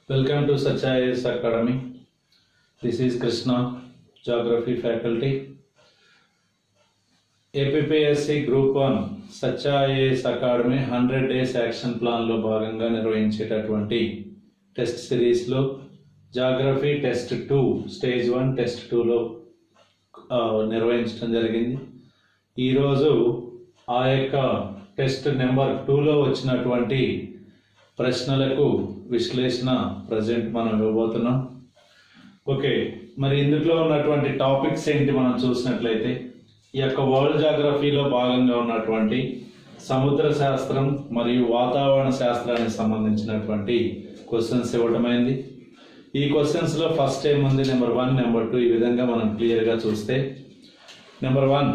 Welcome to Sacha IAS Academy. This is Krishna, Geography faculty. APSC group one Sachha IAS academy hundred days action ప్లాన్లో భాగంగా నిర్వహించేటటువంటి test సిరీస్లో geography test two stage one test టూలో నిర్వహించడం జరిగింది ఈరోజు ఆ యొక్క టెస్ట్ నెంబర్ టూలో వచ్చినటువంటి ప్రశ్నలకు విశ్లేషణ ప్రజెంట్ మనం ఇవ్వబోతున్నాం ఓకే మరి ఇందులో ఉన్నటువంటి టాపిక్స్ ఏంటి మనం చూసినట్లయితే ఈ యొక్క వరల్డ్ జాగ్రఫీలో భాగంగా ఉన్నటువంటి సముద్ర శాస్త్రం మరియు వాతావరణ శాస్త్రానికి సంబంధించినటువంటి క్వశ్చన్స్ ఇవ్వటమైంది ఈ క్వశ్చన్స్లో ఫస్ట్ ఏముంది నెంబర్ వన్ నెంబర్ టూ ఈ విధంగా మనం క్లియర్గా చూస్తే నెంబర్ వన్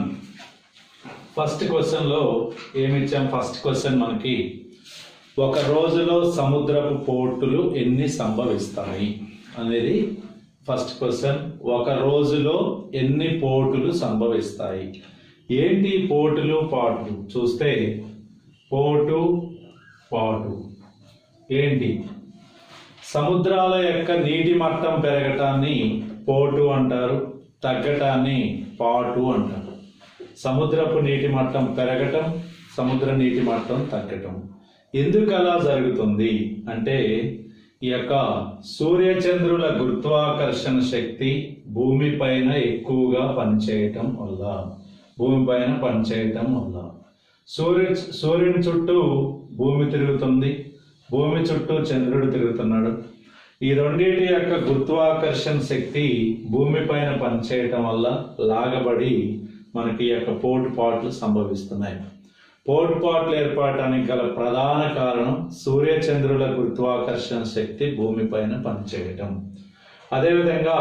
ఫస్ట్ క్వశ్చన్లో ఏమి ఇచ్చాం ఫస్ట్ క్వశ్చన్ మనకి ఒక రోజులో సముద్రపు పోర్టులు ఎన్ని సంభవిస్తాయి అనేది ఫస్ట్ క్వశ్చన్ ఒక రోజులో ఎన్ని పోర్టులు సంభవిస్తాయి ఏంటి పోర్టులు పాటు చూస్తే పోటు పాటు ఏంటి సముద్రాల యొక్క నీటి మట్టం పెరగటాన్ని పోటు అంటారు తగ్గటాన్ని పాటు అంటారు సముద్రపు నీటి మట్టం పెరగటం సముద్ర నీటి మట్టం తగ్గటం ఎందుకు అలా జరుగుతుంది అంటే ఈ యొక్క సూర్యచంద్రుల గురుత్వాకర్షణ శక్తి భూమి పైన ఎక్కువగా పనిచేయటం వల్ల భూమి పైన పనిచేయటం వల్ల సూర్య సూర్యుని చుట్టూ భూమి తిరుగుతుంది భూమి చుట్టూ చంద్రుడు తిరుగుతున్నాడు ఈ రెండింటి యొక్క గురుత్వాకర్షణ శక్తి భూమి పైన పనిచేయటం వల్ల లాగబడి మనకి ఈ యొక్క పోటు పాట్లు సంభవిస్తున్నాయి పోటుపాట్లు ఏర్పడటానికి గల ప్రధాన కారణం సూర్యచంద్రుల గురుత్వాకర్షణ శక్తి భూమిపైన పనిచేయటం అదేవిధంగా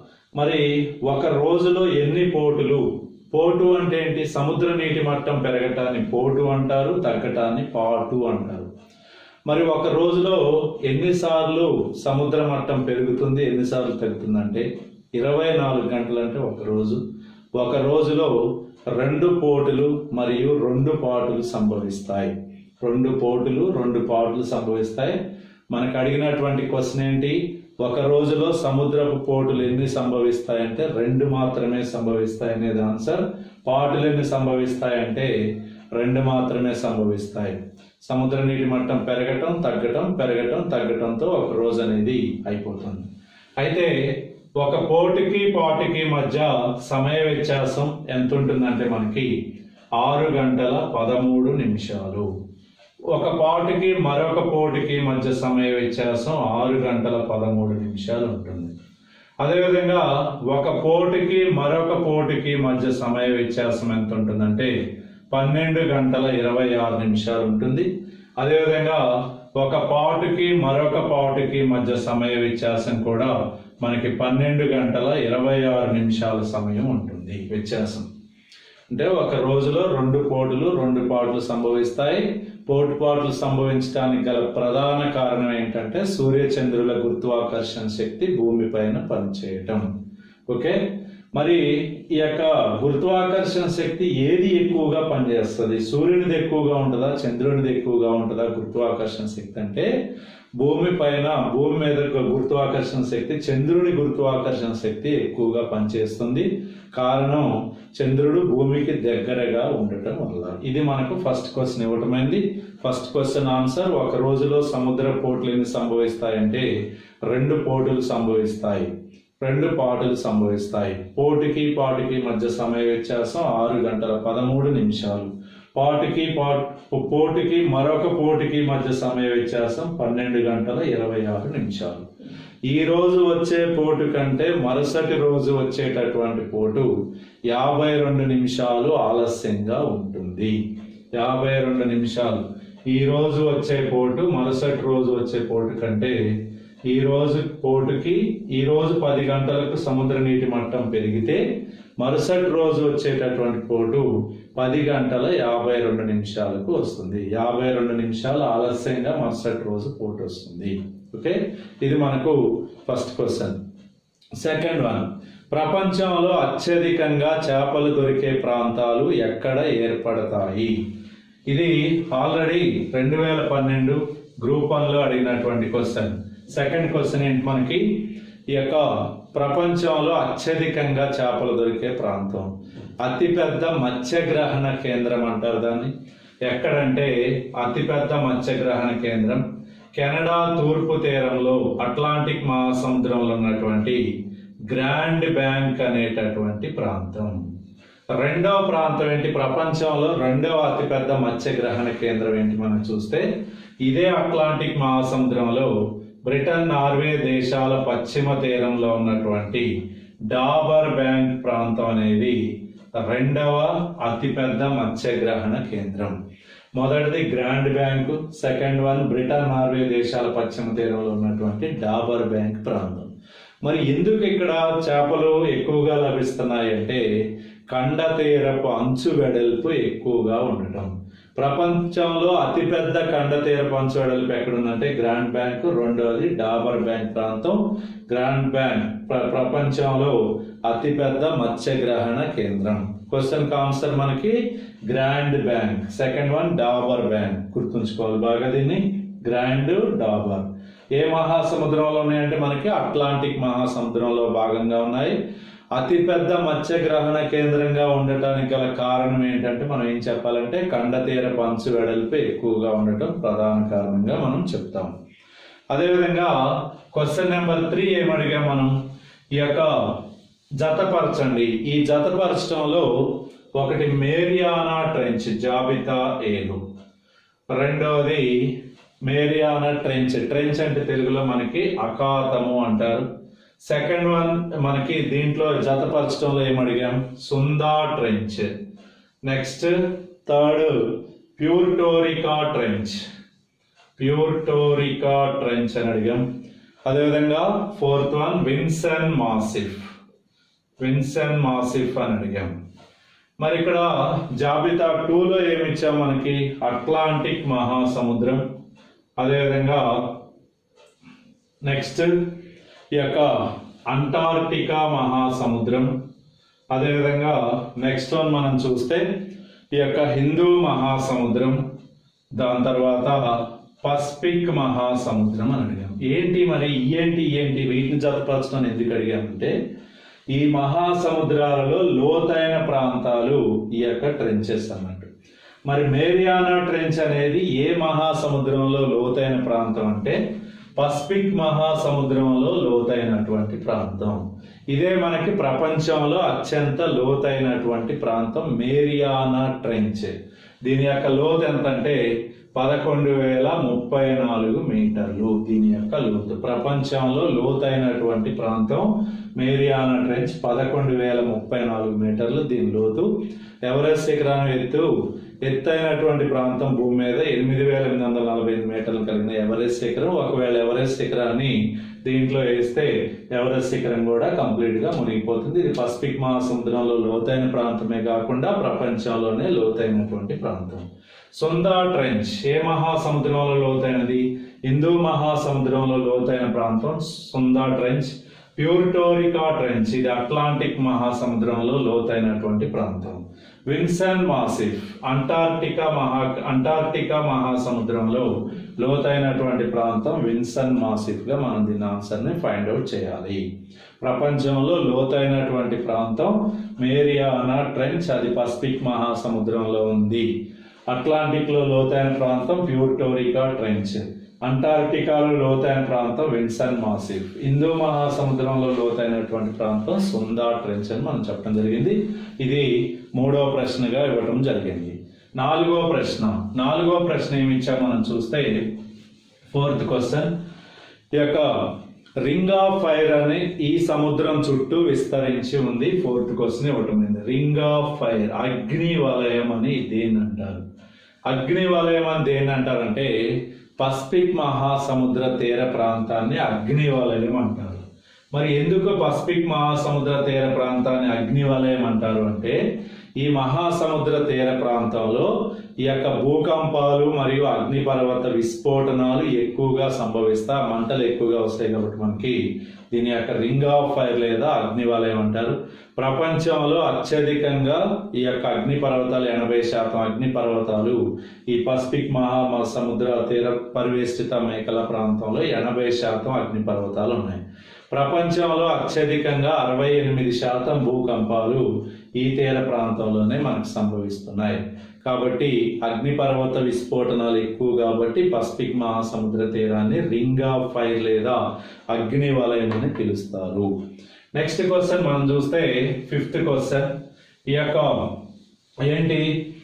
మరి ఒక రోజులో ఎన్ని పోటులు పోటు అంటే ఏంటి సముద్ర నీటి మట్టం పెరగటాన్ని పోటు అంటారు తగ్గటాన్ని పాటు అంటారు మరి ఒక రోజులో ఎన్నిసార్లు సముద్ర మట్టం పెరుగుతుంది ఎన్నిసార్లు తగ్గుతుందంటే ఇరవై నాలుగు గంటలు అంటే ఒక రోజు ఒక రోజులో రెండు పోటులు మరియు రెండు పాటులు సంభవిస్తాయి రెండు పోటులు రెండు పాటులు సంభవిస్తాయి మనకు అడిగినటువంటి క్వశ్చన్ ఏంటి ఒక రోజులో సముద్రపు పోటులు ఎన్ని సంభవిస్తాయంటే రెండు మాత్రమే సంభవిస్తాయి అనేది ఆన్సర్ పాటులు ఎన్ని సంభవిస్తాయంటే రెండు మాత్రమే సంభవిస్తాయి సముద్ర నీటి మట్టం పెరగటం తగ్గటం పెరగటం తగ్గటంతో ఒక రోజు అనేది అయిపోతుంది అయితే ఒక పోటుకి పాటుకి మధ్య సమయ వ్యత్యాసం ఎంత ఉంటుందంటే మనకి ఆరు గంటల పదమూడు నిమిషాలు ఒక పాటుకి మరొక పోటుకి మధ్య సమయ వ్యత్యాసం ఆరు గంటల పదమూడు నిమిషాలు ఉంటుంది అదేవిధంగా ఒక పోటుకి మరొక పోటుకి మధ్య సమయ వ్యత్యాసం ఎంత ఉంటుందంటే పన్నెండు గంటల ఇరవై ఆరు నిమిషాలు ఉంటుంది అదేవిధంగా ఒక పాటుకి మరొక పాటుకి మధ్య సమయ వ్యత్యాసం కూడా మనకి పన్నెండు గంటల ఇరవై ఆరు నిమిషాల సమయం ఉంటుంది వ్యత్యాసం అంటే ఒక రోజులో రెండు పోటులు రెండు పాటలు సంభవిస్తాయి పోటు పాటలు సంభవించడానికి గల ప్రధాన కారణం ఏంటంటే సూర్యచంద్రుల గురుత్వాకర్షణ శక్తి భూమి పైన పనిచేయటం ఓకే మరి ఈ యొక్క గురుత్వాకర్షణ శక్తి ఏది ఎక్కువగా పనిచేస్తుంది సూర్యునిది ఎక్కువగా ఉంటుందా చంద్రునిది ఎక్కువగా ఉంటుందా గురుత్వాకర్షణ శక్తి అంటే భూమి పైన భూమి మీద గురుత్వాకర్షణ శక్తి చంద్రుని గురుత్వాకర్షణ శక్తి ఎక్కువగా పనిచేస్తుంది కారణం చంద్రుడు భూమికి దగ్గరగా ఉండటం వల్ల ఇది మనకు ఫస్ట్ క్వశ్చన్ ఇవ్వటమైంది ఫస్ట్ క్వశ్చన్ ఆన్సర్ ఒక రోజులో సముద్ర పోట్లు ఎన్ని సంభవిస్తాయంటే రెండు పోటులు సంభవిస్తాయి రెండు పాటులు సంభవిస్తాయి పోటుకి పాటుకి మధ్య సమయ వ్యత్యాసం ఆరు గంటల పదమూడు నిమిషాలు పాటుకి పాటు పోటుకి మరొక పోటుకి మధ్య సమయ వ్యత్యాసం పన్నెండు గంటల ఇరవై ఆరు నిమిషాలు ఈ రోజు వచ్చే పోటు కంటే మరుసటి రోజు వచ్చేటటువంటి పోటు యాభై రెండు నిమిషాలు ఆలస్యంగా ఉంటుంది యాభై రెండు నిమిషాలు ఈ రోజు వచ్చే పోటు మరుసటి రోజు వచ్చే పోటు కంటే ఈ రోజు పోటుకి ఈ రోజు పది గంటలకు సముద్ర నీటి మట్టం పెరిగితే మరుసటి రోజు వచ్చేటటువంటి పోటు పది గంటల యాభై రెండు నిమిషాలకు వస్తుంది యాభై రెండు నిమిషాలు ఆలస్యంగా మరుసటి రోజు పోటు వస్తుంది ఓకే ఇది మనకు ఫస్ట్ క్వశ్చన్ సెకండ్ వన్ ప్రపంచంలో అత్యధికంగా చేపలు దొరికే ప్రాంతాలు ఎక్కడ ఏర్పడతాయి ఇది ఆల్రెడీ రెండు వేల పన్నెండు గ్రూప్ వన్లో అడిగినటువంటి క్వశ్చన్ సెకండ్ క్వశ్చన్ ఏంటి మనకి ఈ యొక్క ప్రపంచంలో అత్యధికంగా చేపలు దొరికే ప్రాంతం అతిపెద్ద మత్స్యగ్రహణ కేంద్రం అంటారు దాన్ని ఎక్కడంటే అతిపెద్ద మత్స్యగ్రహణ కేంద్రం కెనడా తూర్పు తీరంలో అట్లాంటిక్ మహాసముద్రంలో ఉన్నటువంటి గ్రాండ్ బ్యాంక్ అనేటటువంటి ప్రాంతం రెండవ ప్రాంతం ఏంటి ప్రపంచంలో రెండవ అతిపెద్ద మత్స్యగ్రహణ కేంద్రం ఏంటి మనం చూస్తే ఇదే అట్లాంటిక్ మహాసముద్రంలో బ్రిటన్ నార్వే దేశాల పశ్చిమ తీరంలో ఉన్నటువంటి డాబర్ బ్యాంక్ ప్రాంతం అనేది రెండవ అతిపెద్ద మత్స్యగ్రహణ కేంద్రం మొదటిది grand bank second one Britain Norway దేశాల పశ్చిమ తీరంలో ఉన్నటువంటి డాబర్ బ్యాంక్ ప్రాంతం మరి ఎందుకు ఇక్కడ చేపలు ఎక్కువగా లభిస్తున్నాయి అంటే కండ తీరపు అంచు వెడల్పు ఎక్కువగా ఉండటం ప్రపంచంలో అతిపెద్ద కండ తీరపు అంచు వెడల్పు ఎక్కడుందంటే గ్రాండ్ బ్యాంక్ రెండవది డాబర్ బ్యాంక్ ప్రాంతం గ్రాండ్ బ్యాంక్ ప్ర- ప్రపంచంలో అతిపెద్ద మత్స్యగ్రహణ కేంద్రం క్వశ్చన్ ఆన్సర్ మనకి grand bank second one Dogger bank గుర్తుంచుకోవాలి బాగా దీన్ని గ్రాండ్ డాబర్ ఏ మహాసముద్రంలో ఉన్నాయంటే మనకి అట్లాంటిక్ మహాసముద్రంలో భాగంగా ఉన్నాయి అతిపెద్ద మత్స్యగ్రహణ కేంద్రంగా ఉండటానికి గల కారణం ఏంటంటే మనం ఏం చెప్పాలంటే కండ తీర పంచు వెడల్పు ఎక్కువగా ఉండటం ప్రధాన కారణంగా మనం చెప్తాం అదేవిధంగా క్వశ్చన్ నెంబర్ త్రీ ఏమడిగా మనం ఈ యొక్క జతపరచండి ఈ జతపరచడంలో ఒకటి మేరియానా ట్రెంచ్ జాబితా ఏడు రెండవది మేరియానా ట్రెంచ్ ట్రెంచ్ అంటే తెలుగులో మనకి అఖాతము అంటారు సెకండ్ వన్ మనకి దీంట్లో జతపరచడంలో ఏమడిగాం Sunda trench next third Puerto Rico trench Puerto Rico trench అని అడిగాం అదేవిధంగా fourth one Vinson Massif Vinson Massif అని అడిగాం మరి ఇక్కడ జాబితా టూలో ఏమి ఇచ్చాం మనకి అట్లాంటిక్ మహాసముద్రం అదేవిధంగా నెక్స్ట్ ఈ యొక్క అంటార్క్టికా మహాసముద్రం అదేవిధంగా నెక్స్ట్ వన్ మనం చూస్తే ఈ యొక్క హిందూ మహాసముద్రం దాని తర్వాత పసిఫిక్ మహాసముద్రం అని అడిగాం ఏంటి మరి ఏంటి ఏంటి వీటిని జతపరచడం ఎందుకు అడిగామంటే ఈ మహాసముద్రాలలో లోతైన ప్రాంతాలు ఈ యొక్క ట్రెంచెస్ అన్నట్టు మరి మేరియానా ట్రెంచ్ అనేది ఏ మహాసముద్రంలో లోతైన ప్రాంతం అంటే పసిఫిక్ మహాసముద్రంలో లోతైనటువంటి ప్రాంతం ఇదే మనకి ప్రపంచంలో అత్యంత లోతైనటువంటి ప్రాంతం మేరియానా ట్రెంచ్ దీని యొక్క లోతు ఎంత అంటే పదకొండు వేల ముప్పై నాలుగు మీటర్లు దీని యొక్క లోతు ప్రపంచంలో లోతైనటువంటి ప్రాంతం మేరియానా ట్రెంచ్ పదకొండు వేల ముప్పై నాలుగు మీటర్లు దీని లోతు ఎవరెస్ట్ శిఖరాన్ని ఎత్తు ఎత్తైనటువంటి ప్రాంతం భూమి మీద ఎనిమిది వేల ఎనిమిది వందల నలభై ఐదు మీటర్లు కలిగిన ఎవరెస్ట్ శిఖరం ఒకవేళ ఎవరెస్ట్ శిఖరాన్ని దీంట్లో వేస్తే ఎవరెస్ట్ శిఖరం కూడా కంప్లీట్ గా మునిగిపోతుంది ఇది పసిఫిక్ మహాసముద్రంలో లోతైన ప్రాంతమే కాకుండా ప్రపంచంలోనే లోతైనటువంటి ప్రాంతం సొందా ట్రెంచ్ ఏ మహాసముద్రంలో లోతైనది హిందూ మహాసముద్రంలో లోతైన ప్రాంతం సొందా ట్రెంచ్ ప్యూర్టోరికా ట్రెంచ్ ఇది అట్లాంటిక్ మహాసముద్రంలో లోతైనటువంటి ప్రాంతం విన్సన్ మాసిఫ్ అంటార్క్టికా మహా అంటార్క్టికా మహాసముద్రంలో లోతైనటువంటి ప్రాంతం విన్సన్ మాసిఫ్ గా మనం దీని ఆన్సర్ ని ఫైండ్ అవుట్ చేయాలి ప్రపంచంలో లోతైనటువంటి ప్రాంతం మేరియానా ట్రెంచ్ అది పసిఫిక్ మహాసముద్రంలో ఉంది అట్లాంటిక్ లో లోతైన ప్రాంతం ప్యూర్టోరికా ట్రెంచ్ అంటార్క్టికాలో లోతైన ప్రాంతం విన్సన్ మాసిఫ్ హిందూ మహాసముద్రంలో లోతైనటువంటి ప్రాంతం సుందా ట్రెంచ్ అని మనం చెప్పడం జరిగింది ఇది మూడవ ప్రశ్నగా ఇవ్వడం జరిగింది నాలుగో ప్రశ్న నాలుగో ప్రశ్న ఏమి ఇచ్చా మనం చూస్తే ఫోర్త్ క్వశ్చన్ ఈ యొక్క రింగ్ ఆఫ్ ఫైర్ అని ఈ సముద్రం చుట్టూ విస్తరించి ఉంది ఫోర్త్ క్వశ్చన్ ఇవ్వటం అయింది రింగ్ ఆఫ్ ఫైర్ అగ్ని వలయం అని దేన్ని అంటారు అగ్ని వలయం అని దేన్ని అంటారంటే పసిఫిక్ మహాసముద్ర తీర ప్రాంతాన్ని అగ్ని వలయం అంటారు మరి ఎందుకు పసిఫిక్ మహాసముద్ర తీర ప్రాంతాన్ని అగ్ని వలయం అంటారు అంటే ఈ మహాసముద్ర తీర ప్రాంతంలో ఈ యొక్క భూకంపాలు మరియు అగ్నిపర్వత విస్ఫోటనాలు ఎక్కువగా సంభవిస్తా మంటలు ఎక్కువగా వస్తాయి కాబట్టి మనకి దీని యొక్క రింగ్ ఆఫ్ ఫైర్ లేదా అగ్నివలయం అంటారు ప్రపంచంలో అత్యధికంగా ఈ యొక్క అగ్నిపర్వతాలు ఎనభై శాతం అగ్నిపర్వతాలు ఈ పసిఫిక్ మహా సముద్ర తీర పరివేష్టిత మేకల ప్రాంతంలో ఎనభై శాతం అగ్నిపర్వతాలు ఉన్నాయి ప్రపంచంలో అత్యధికంగా అరవై ఎనిమిది శాతం భూకంపాలు ఈ తీర ప్రాంతంలోనే మనకు సంభవిస్తున్నాయి కాబట్టి అగ్నిపర్వత విస్ఫోటనాలు ఎక్కువ కాబట్టి పసిఫిక్ మహాసముద్ర తీరాన్ని రింగ్ ఆఫ్ ఫైర్ లేదా అగ్ని వలయం అని పిలుస్తారు నెక్స్ట్ క్వశ్చన్ మనం చూస్తే ఫిఫ్త్ క్వశ్చన్ ఈ యొక్క ఏంటి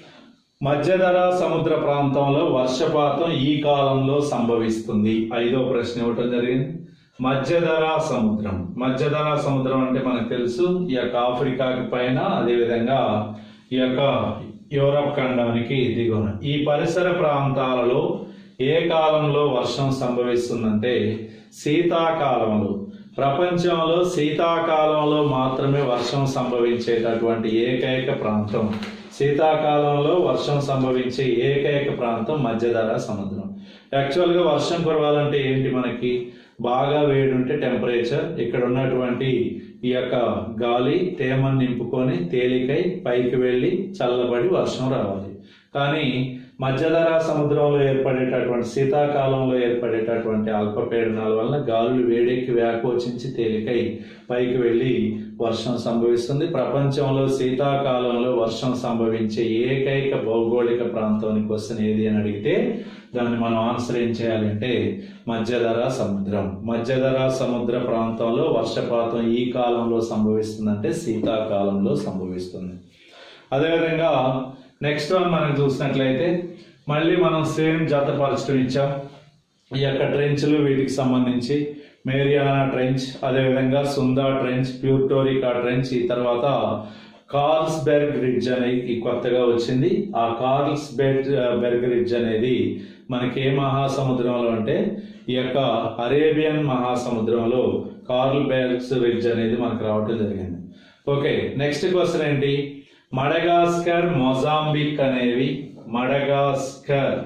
మధ్యధరా సముద్ర ప్రాంతంలో వర్షపాతం ఈ కాలంలో సంభవిస్తుంది ఐదో ప్రశ్న ఇవ్వటం జరిగింది మధ్యధరా సముద్రం మధ్యధరా సముద్రం అంటే మనకు తెలుసు ఈ యొక్క ఆఫ్రికాకి పైన అదేవిధంగా ఈ యొక్క యూరప్ ఖండానికి దిగువన ఈ పరిసర ప్రాంతాలలో ఏ కాలంలో వర్షం సంభవిస్తుందంటే శీతాకాలంలో ప్రపంచంలో శీతాకాలంలో మాత్రమే వర్షం సంభవించేటటువంటి ఏకైక ప్రాంతం శీతాకాలంలో వర్షం సంభవించే ఏకైక ప్రాంతం మధ్యధరా సముద్రం యాక్చువల్గా వర్షం కురవాలంటే ఏంటి మనకి బాగా వేడి ఉంటే టెంపరేచర్ ఇక్కడ ఉన్నటువంటి ఈ యొక్క గాలి తేమను నింపుకొని తేలికై పైకి వెళ్ళి చల్లబడి వర్షం రావాలి కానీ మధ్యధరా సముద్రంలో ఏర్పడేటటువంటి శీతాకాలంలో ఏర్పడేటటువంటి అల్పపీడనాల వల్ల గాలులు వేడెక్కి వ్యాకోచించి తేలికై పైకి వెళ్ళి వర్షం సంభవిస్తుంది ప్రపంచంలో శీతాకాలంలో వర్షం సంభవించే ఏకైక భౌగోళిక ప్రాంతం క్వశ్చన్ ఏది అని అడిగితే దాన్ని మనం ఆన్సర్ ఏం చేయాలంటే మధ్యధరా సముద్రం మధ్యధరా సముద్ర ప్రాంతంలో వర్షపాతం ఈ కాలంలో సంభవిస్తుందంటే శీతాకాలంలో సంభవిస్తుంది అదేవిధంగా నెక్స్ట్ వన్ మనం చూసినట్లయితే మళ్ళీ మనం సేమ్ జతపరచడం ఇచ్చాం ఈ యొక్క ట్రెంచ్లు వీటికి సంబంధించి మేరియానా ట్రెంచ్ అదేవిధంగా సుందా ట్రెంచ్ ప్యూర్టోరికా ట్రెంచ్ ఈ తర్వాత కార్ల్స్బెర్గ్ రిడ్జ్ అనేది కొత్తగా వచ్చింది ఆ కార్ల్స్ బెర్గ్ రిడ్జ్ అనేది మనకి ఏ మహాసముద్రంలో అంటే ఈ యొక్క అరేబియన్ మహాసముద్రంలో కార్ల్ బెర్గ్స్ రిడ్జ్ అనేది మనకు రావటం జరిగింది ఓకే నెక్స్ట్ క్వశ్చన్ ఏంటి మడగాస్కర్ మొజాంబిక్ అనేవి మడగాస్కర్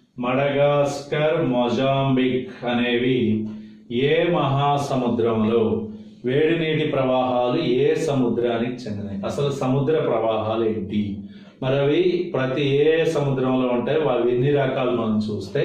మడగాస్కర్ మొజాంబిక్ అనేవి ఏ మహాసముద్రంలో వేడి నీటి ప్రవాహాలు ఏ సముద్రానికి చెందినవి అసలు సముద్ర ప్రవాహాలు ఏంటి మరి అవి ప్రతి ఏ సముద్రంలో ఉంటాయి అవి ఎన్ని రకాలు మనం చూస్తే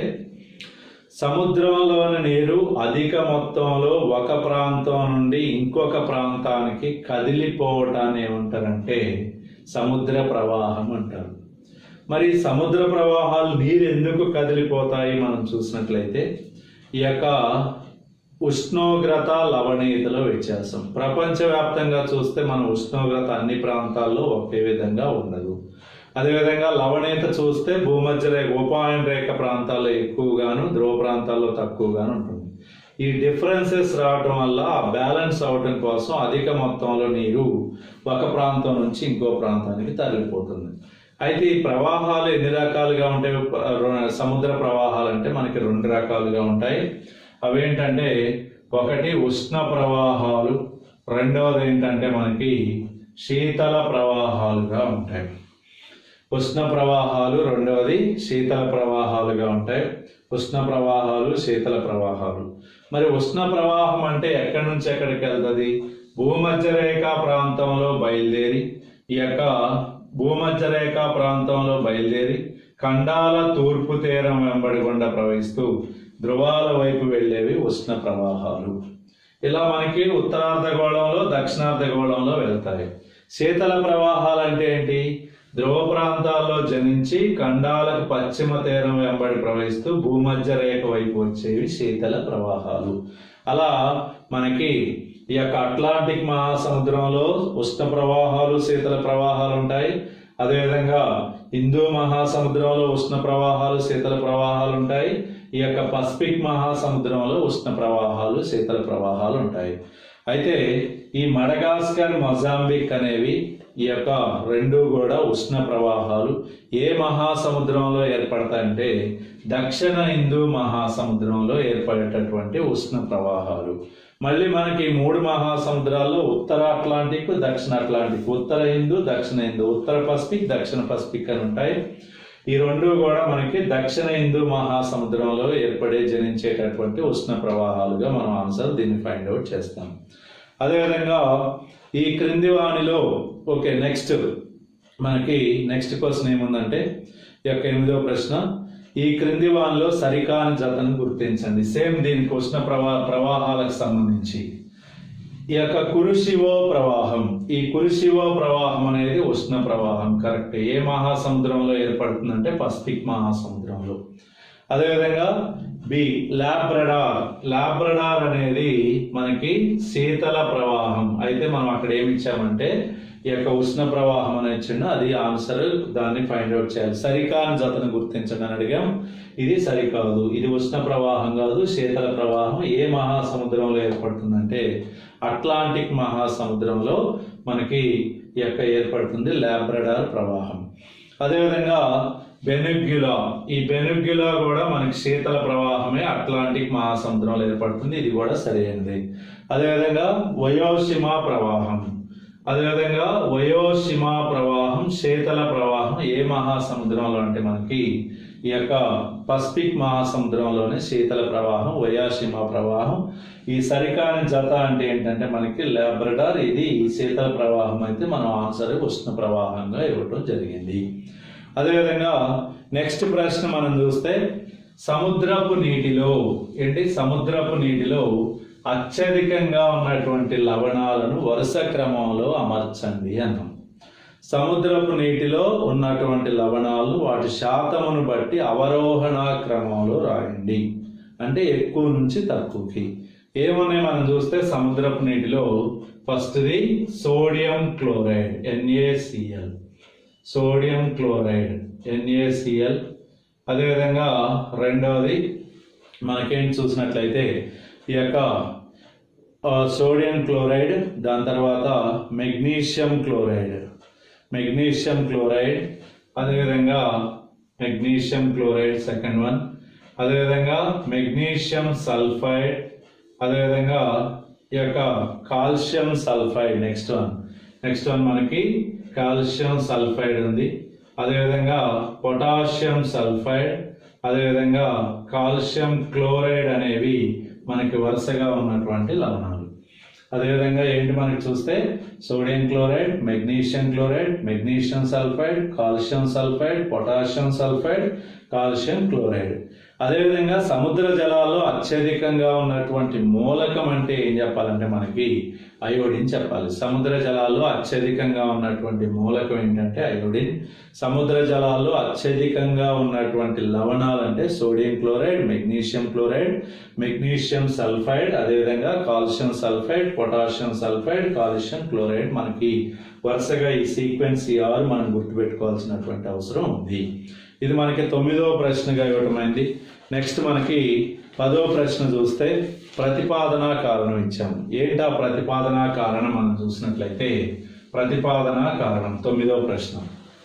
సముద్రంలోని నీరు అధిక మొత్తంలో ఒక ప్రాంతం నుండి ఇంకొక ప్రాంతానికి కదిలిపోవటాన్ని ఏమంటారంటే సముద్ర ప్రవాహం అంటారు మరి సముద్ర ప్రవాహాలు నీరు ఎందుకు కదిలిపోతాయి మనం చూసినట్లయితే ఈ యొక్క ఉష్ణోగ్రత లవణీయతలో వ్యత్యాసం ప్రపంచవ్యాప్తంగా చూస్తే మన ఉష్ణోగ్రత అన్ని ప్రాంతాల్లో ఒకే విధంగా ఉండదు అదేవిధంగా లవణీయత చూస్తే భూమధ్య రేఖ ఉపాయన రేఖ ప్రాంతాల్లో ఎక్కువగాను ధ్రువ ప్రాంతాల్లో తక్కువగాను ఉంటుంది ఈ డిఫరెన్సెస్ రావటం వల్ల ఆ బ్యాలెన్స్ అవటం కోసం అధిక మొత్తంలో నీరు ఒక ప్రాంతం నుంచి ఇంకో ప్రాంతానికి తరలిపోతుంది అయితే ఈ ప్రవాహాలు ఎన్ని రకాలుగా ఉంటాయి ప- సముద్ర ప్రవాహాలు అంటే మనకి రెండు రకాలుగా ఉంటాయి అవేంటంటే ఒకటి ఉష్ణ ప్రవాహాలు రెండవది ఏంటంటే మనకి శీతల ప్రవాహాలుగా ఉంటాయి ఉష్ణ ప్రవాహాలు రెండవది శీతల ప్రవాహాలుగా ఉంటాయి ఉష్ణ ప్రవాహాలు శీతల ప్రవాహాలు మరి ఉష్ణ ప్రవాహం అంటే ఎక్కడి నుంచి ఎక్కడికి వెళ్తుంది భూమధ్య రేఖ ప్రాంతంలో బయలుదేరి ఈ యొక్క భూమధ్య రేఖ ప్రాంతంలో బయలుదేరి ఖండాల తూర్పు తీరం వెంబడి గుండా ప్రవహిస్తూ ధ్రువాల వైపు వెళ్ళేవి ఉష్ణ ప్రవాహాలు ఇలా మనకి ఉత్తరార్ధగోళంలో దక్షిణార్ధగోళంలో వెళ్తాయి శీతల ప్రవాహాలు అంటే ఏంటి ధ్రువ ప్రాంతాల్లో జనించి ఖండాలకు పశ్చిమ తీరం వెంబడి ప్రవహిస్తూ భూమధ్య రేఖ వైపు వచ్చేవి శీతల ప్రవాహాలు అలా మనకి ఈ యొక్క అట్లాంటిక్ మహాసముద్రంలో ఉష్ణ ప్రవాహాలు శీతల ప్రవాహాలు ఉంటాయి అదేవిధంగా హిందూ మహాసముద్రంలో ఉష్ణ ప్రవాహాలు శీతల ప్రవాహాలు ఉంటాయి ఈ యొక్క పసిఫిక్ మహాసముద్రంలో ఉష్ణ ప్రవాహాలు శీతల ప్రవాహాలు ఉంటాయి అయితే ఈ మడగాస్కర్ మొజాంబిక్ అనేవి ఈ యొక్క రెండు కూడా ఉష్ణ ప్రవాహాలు ఏ మహాసముద్రంలో ఏర్పడతాయంటే దక్షిణ హిందూ మహాసముద్రంలో ఏర్పడేటటువంటి ఉష్ణ ప్రవాహాలు మళ్ళీ మనకి ఈ మూడు మహాసముద్రాల్లో ఉత్తర అట్లాంటిక్ దక్షిణ అట్లాంటిక్ ఉత్తర హిందూ దక్షిణ హిందూ ఉత్తర పసిఫిక్ దక్షిణ పసిఫిక్ అని ఉంటాయి ఈ రెండు కూడా మనకి దక్షిణ హిందూ మహాసముద్రంలో ఏర్పడే జనించేటటువంటి ఉష్ణ ప్రవాహాలుగా మనం ఆన్సర్ దీన్ని ఫైండ్ అవుట్ చేస్తాం అదేవిధంగా ఈ క్రింది వాణిలో ఓకే నెక్స్ట్ మనకి నెక్స్ట్ క్వశ్చన్ ఏముందంటే ఈ యొక్క ఎనిమిదో ప్రశ్న ఈ క్రింది వానిలో సరికాని జతను గుర్తించండి సేమ్ దీనికి ఉష్ణ ప్రవా ప్రవాహాలకు సంబంధించి ఈ యొక్క కురుశివో ప్రవాహం ఈ కురుశివో ప్రవాహం అనేది ఉష్ణ ప్రవాహం కరెక్ట్ ఏ మహాసముద్రంలో ఏర్పడుతుందంటే పసిఫిక్ మహాసముద్రంలో అదేవిధంగా బి లాబ్రడార్ లాబ్రడార్ అనేది మనకి శీతల ప్రవాహం అయితే మనం అక్కడ ఏమి ఇచ్చామంటే ఈ యొక్క ఉష్ణ ప్రవాహం అని ఇచ్చిండు అది ఆన్సర్ దాన్ని ఫైండ్ అవుట్ చేయాలి సరికాని జతను గుర్తించండి అని అడిగాం ఇది సరికాదు ఇది ఉష్ణ ప్రవాహం కాదు శీతల ప్రవాహం ఏ మహాసముద్రంలో ఏర్పడుతుందంటే అట్లాంటిక్ మహాసముద్రంలో మనకి ఈ యొక్క ఏర్పడుతుంది లాబ్రడార్ ప్రవాహం అదేవిధంగా బెనుగ్యులా ఈ బెనుగ్యులా కూడా మనకి శీతల ప్రవాహమే అట్లాంటిక్ మహాసముద్రంలో ఏర్పడుతుంది ఇది కూడా సరైనది అదేవిధంగా వయోసిమా ప్రవాహం అదేవిధంగా వయోసిమా ప్రవాహం శీతల ప్రవాహం ఏ మహాసముద్రంలో అంటే మనకి ఈ యొక్క పసిఫిక్ మహాసముద్రంలోనే శీతల ప్రవాహం వయాసిమా ప్రవాహం ఈ సరికాని జత అంటే ఏంటంటే మనకి లాబ్రడార్ ఇది శీతల ప్రవాహం అయితే మనం ఆన్సర్ ఉష్ణ ప్రవాహంగా ఇవ్వటం జరిగింది అదేవిధంగా నెక్స్ట్ ప్రశ్న మనం చూస్తే సముద్రపు నీటిలో ఏంటి సముద్రపు నీటిలో అత్యధికంగా ఉన్నటువంటి లవణాలను వరుస క్రమంలో అమర్చండి అన్నాం సముద్రపు నీటిలో ఉన్నటువంటి లవణాలను వాటి శాతమును బట్టి అవరోహణ క్రమంలో రాయండి అంటే ఎక్కువ నుంచి తక్కువకి ఏమున్నాయి మనం చూస్తే సముద్రపు నీటిలో ఫస్ట్ది sodium chloride NaCl sodium chloride NaCl అదేవిధంగా రెండవది మనకేం చూసినట్లయితే ఈ యొక్క ఆ, సోడియం క్లోరైడ్ దాని తర్వాత మెగ్నీషియం క్లోరైడ్ మెగ్నీషియం క్లోరైడ్ అదేవిధంగా మెగ్నీషియం క్లోరైడ్ సెకండ్ వన్ అదేవిధంగా మెగ్నీషియం సల్ఫైడ్ అదేవిధంగా ఈ యొక్క calcium sulphide next one next one మనకి కాల్షియం సల్ఫైడ్ ఉంది అదేవిధంగా పొటాషియం సల్ఫైడ్ అదేవిధంగా కాల్షియం క్లోరైడ్ అనేవి మనకి వరుసగా ఉన్నటువంటి లవణాలు అదేవిధంగా ఏంటి మనకి చూస్తే sodium chloride magnesium chloride magnesium sulphide calcium sulphide potassium sulphide calcium chloride అదేవిధంగా సముద్ర జలాల్లో అత్యధికంగా ఉన్నటువంటి మూలకం అంటే ఏం చెప్పాలంటే మనకి అయోడిన్ చెప్పాలి సముద్ర జలాల్లో అత్యధికంగా ఉన్నటువంటి మూలకం ఏంటంటే అయోడిన్ సముద్ర జలాల్లో అత్యధికంగా ఉన్నటువంటి లవణాలు అంటే sodium chloride magnesium chloride magnesium sulphide అదేవిధంగా calcium sulphide potassium sulphide calcium chloride మనకి వరుసగా ఈ సీక్వెన్స్ ఈ ఆరు మనం గుర్తుపెట్టుకోవాల్సినటువంటి అవసరం ఉంది ఇది మనకి తొమ్మిదవ ప్రశ్నగా ఇవ్వటమైంది నెక్స్ట్ మనకి పదో ప్రశ్న చూస్తే ప్రతిపాదన కారణం ఇచ్చాము ఏంటా ప్రతిపాదన కారణం మనం చూసినట్లయితే ప్రతిపాదన కారణం తొమ్మిదవ ప్రశ్న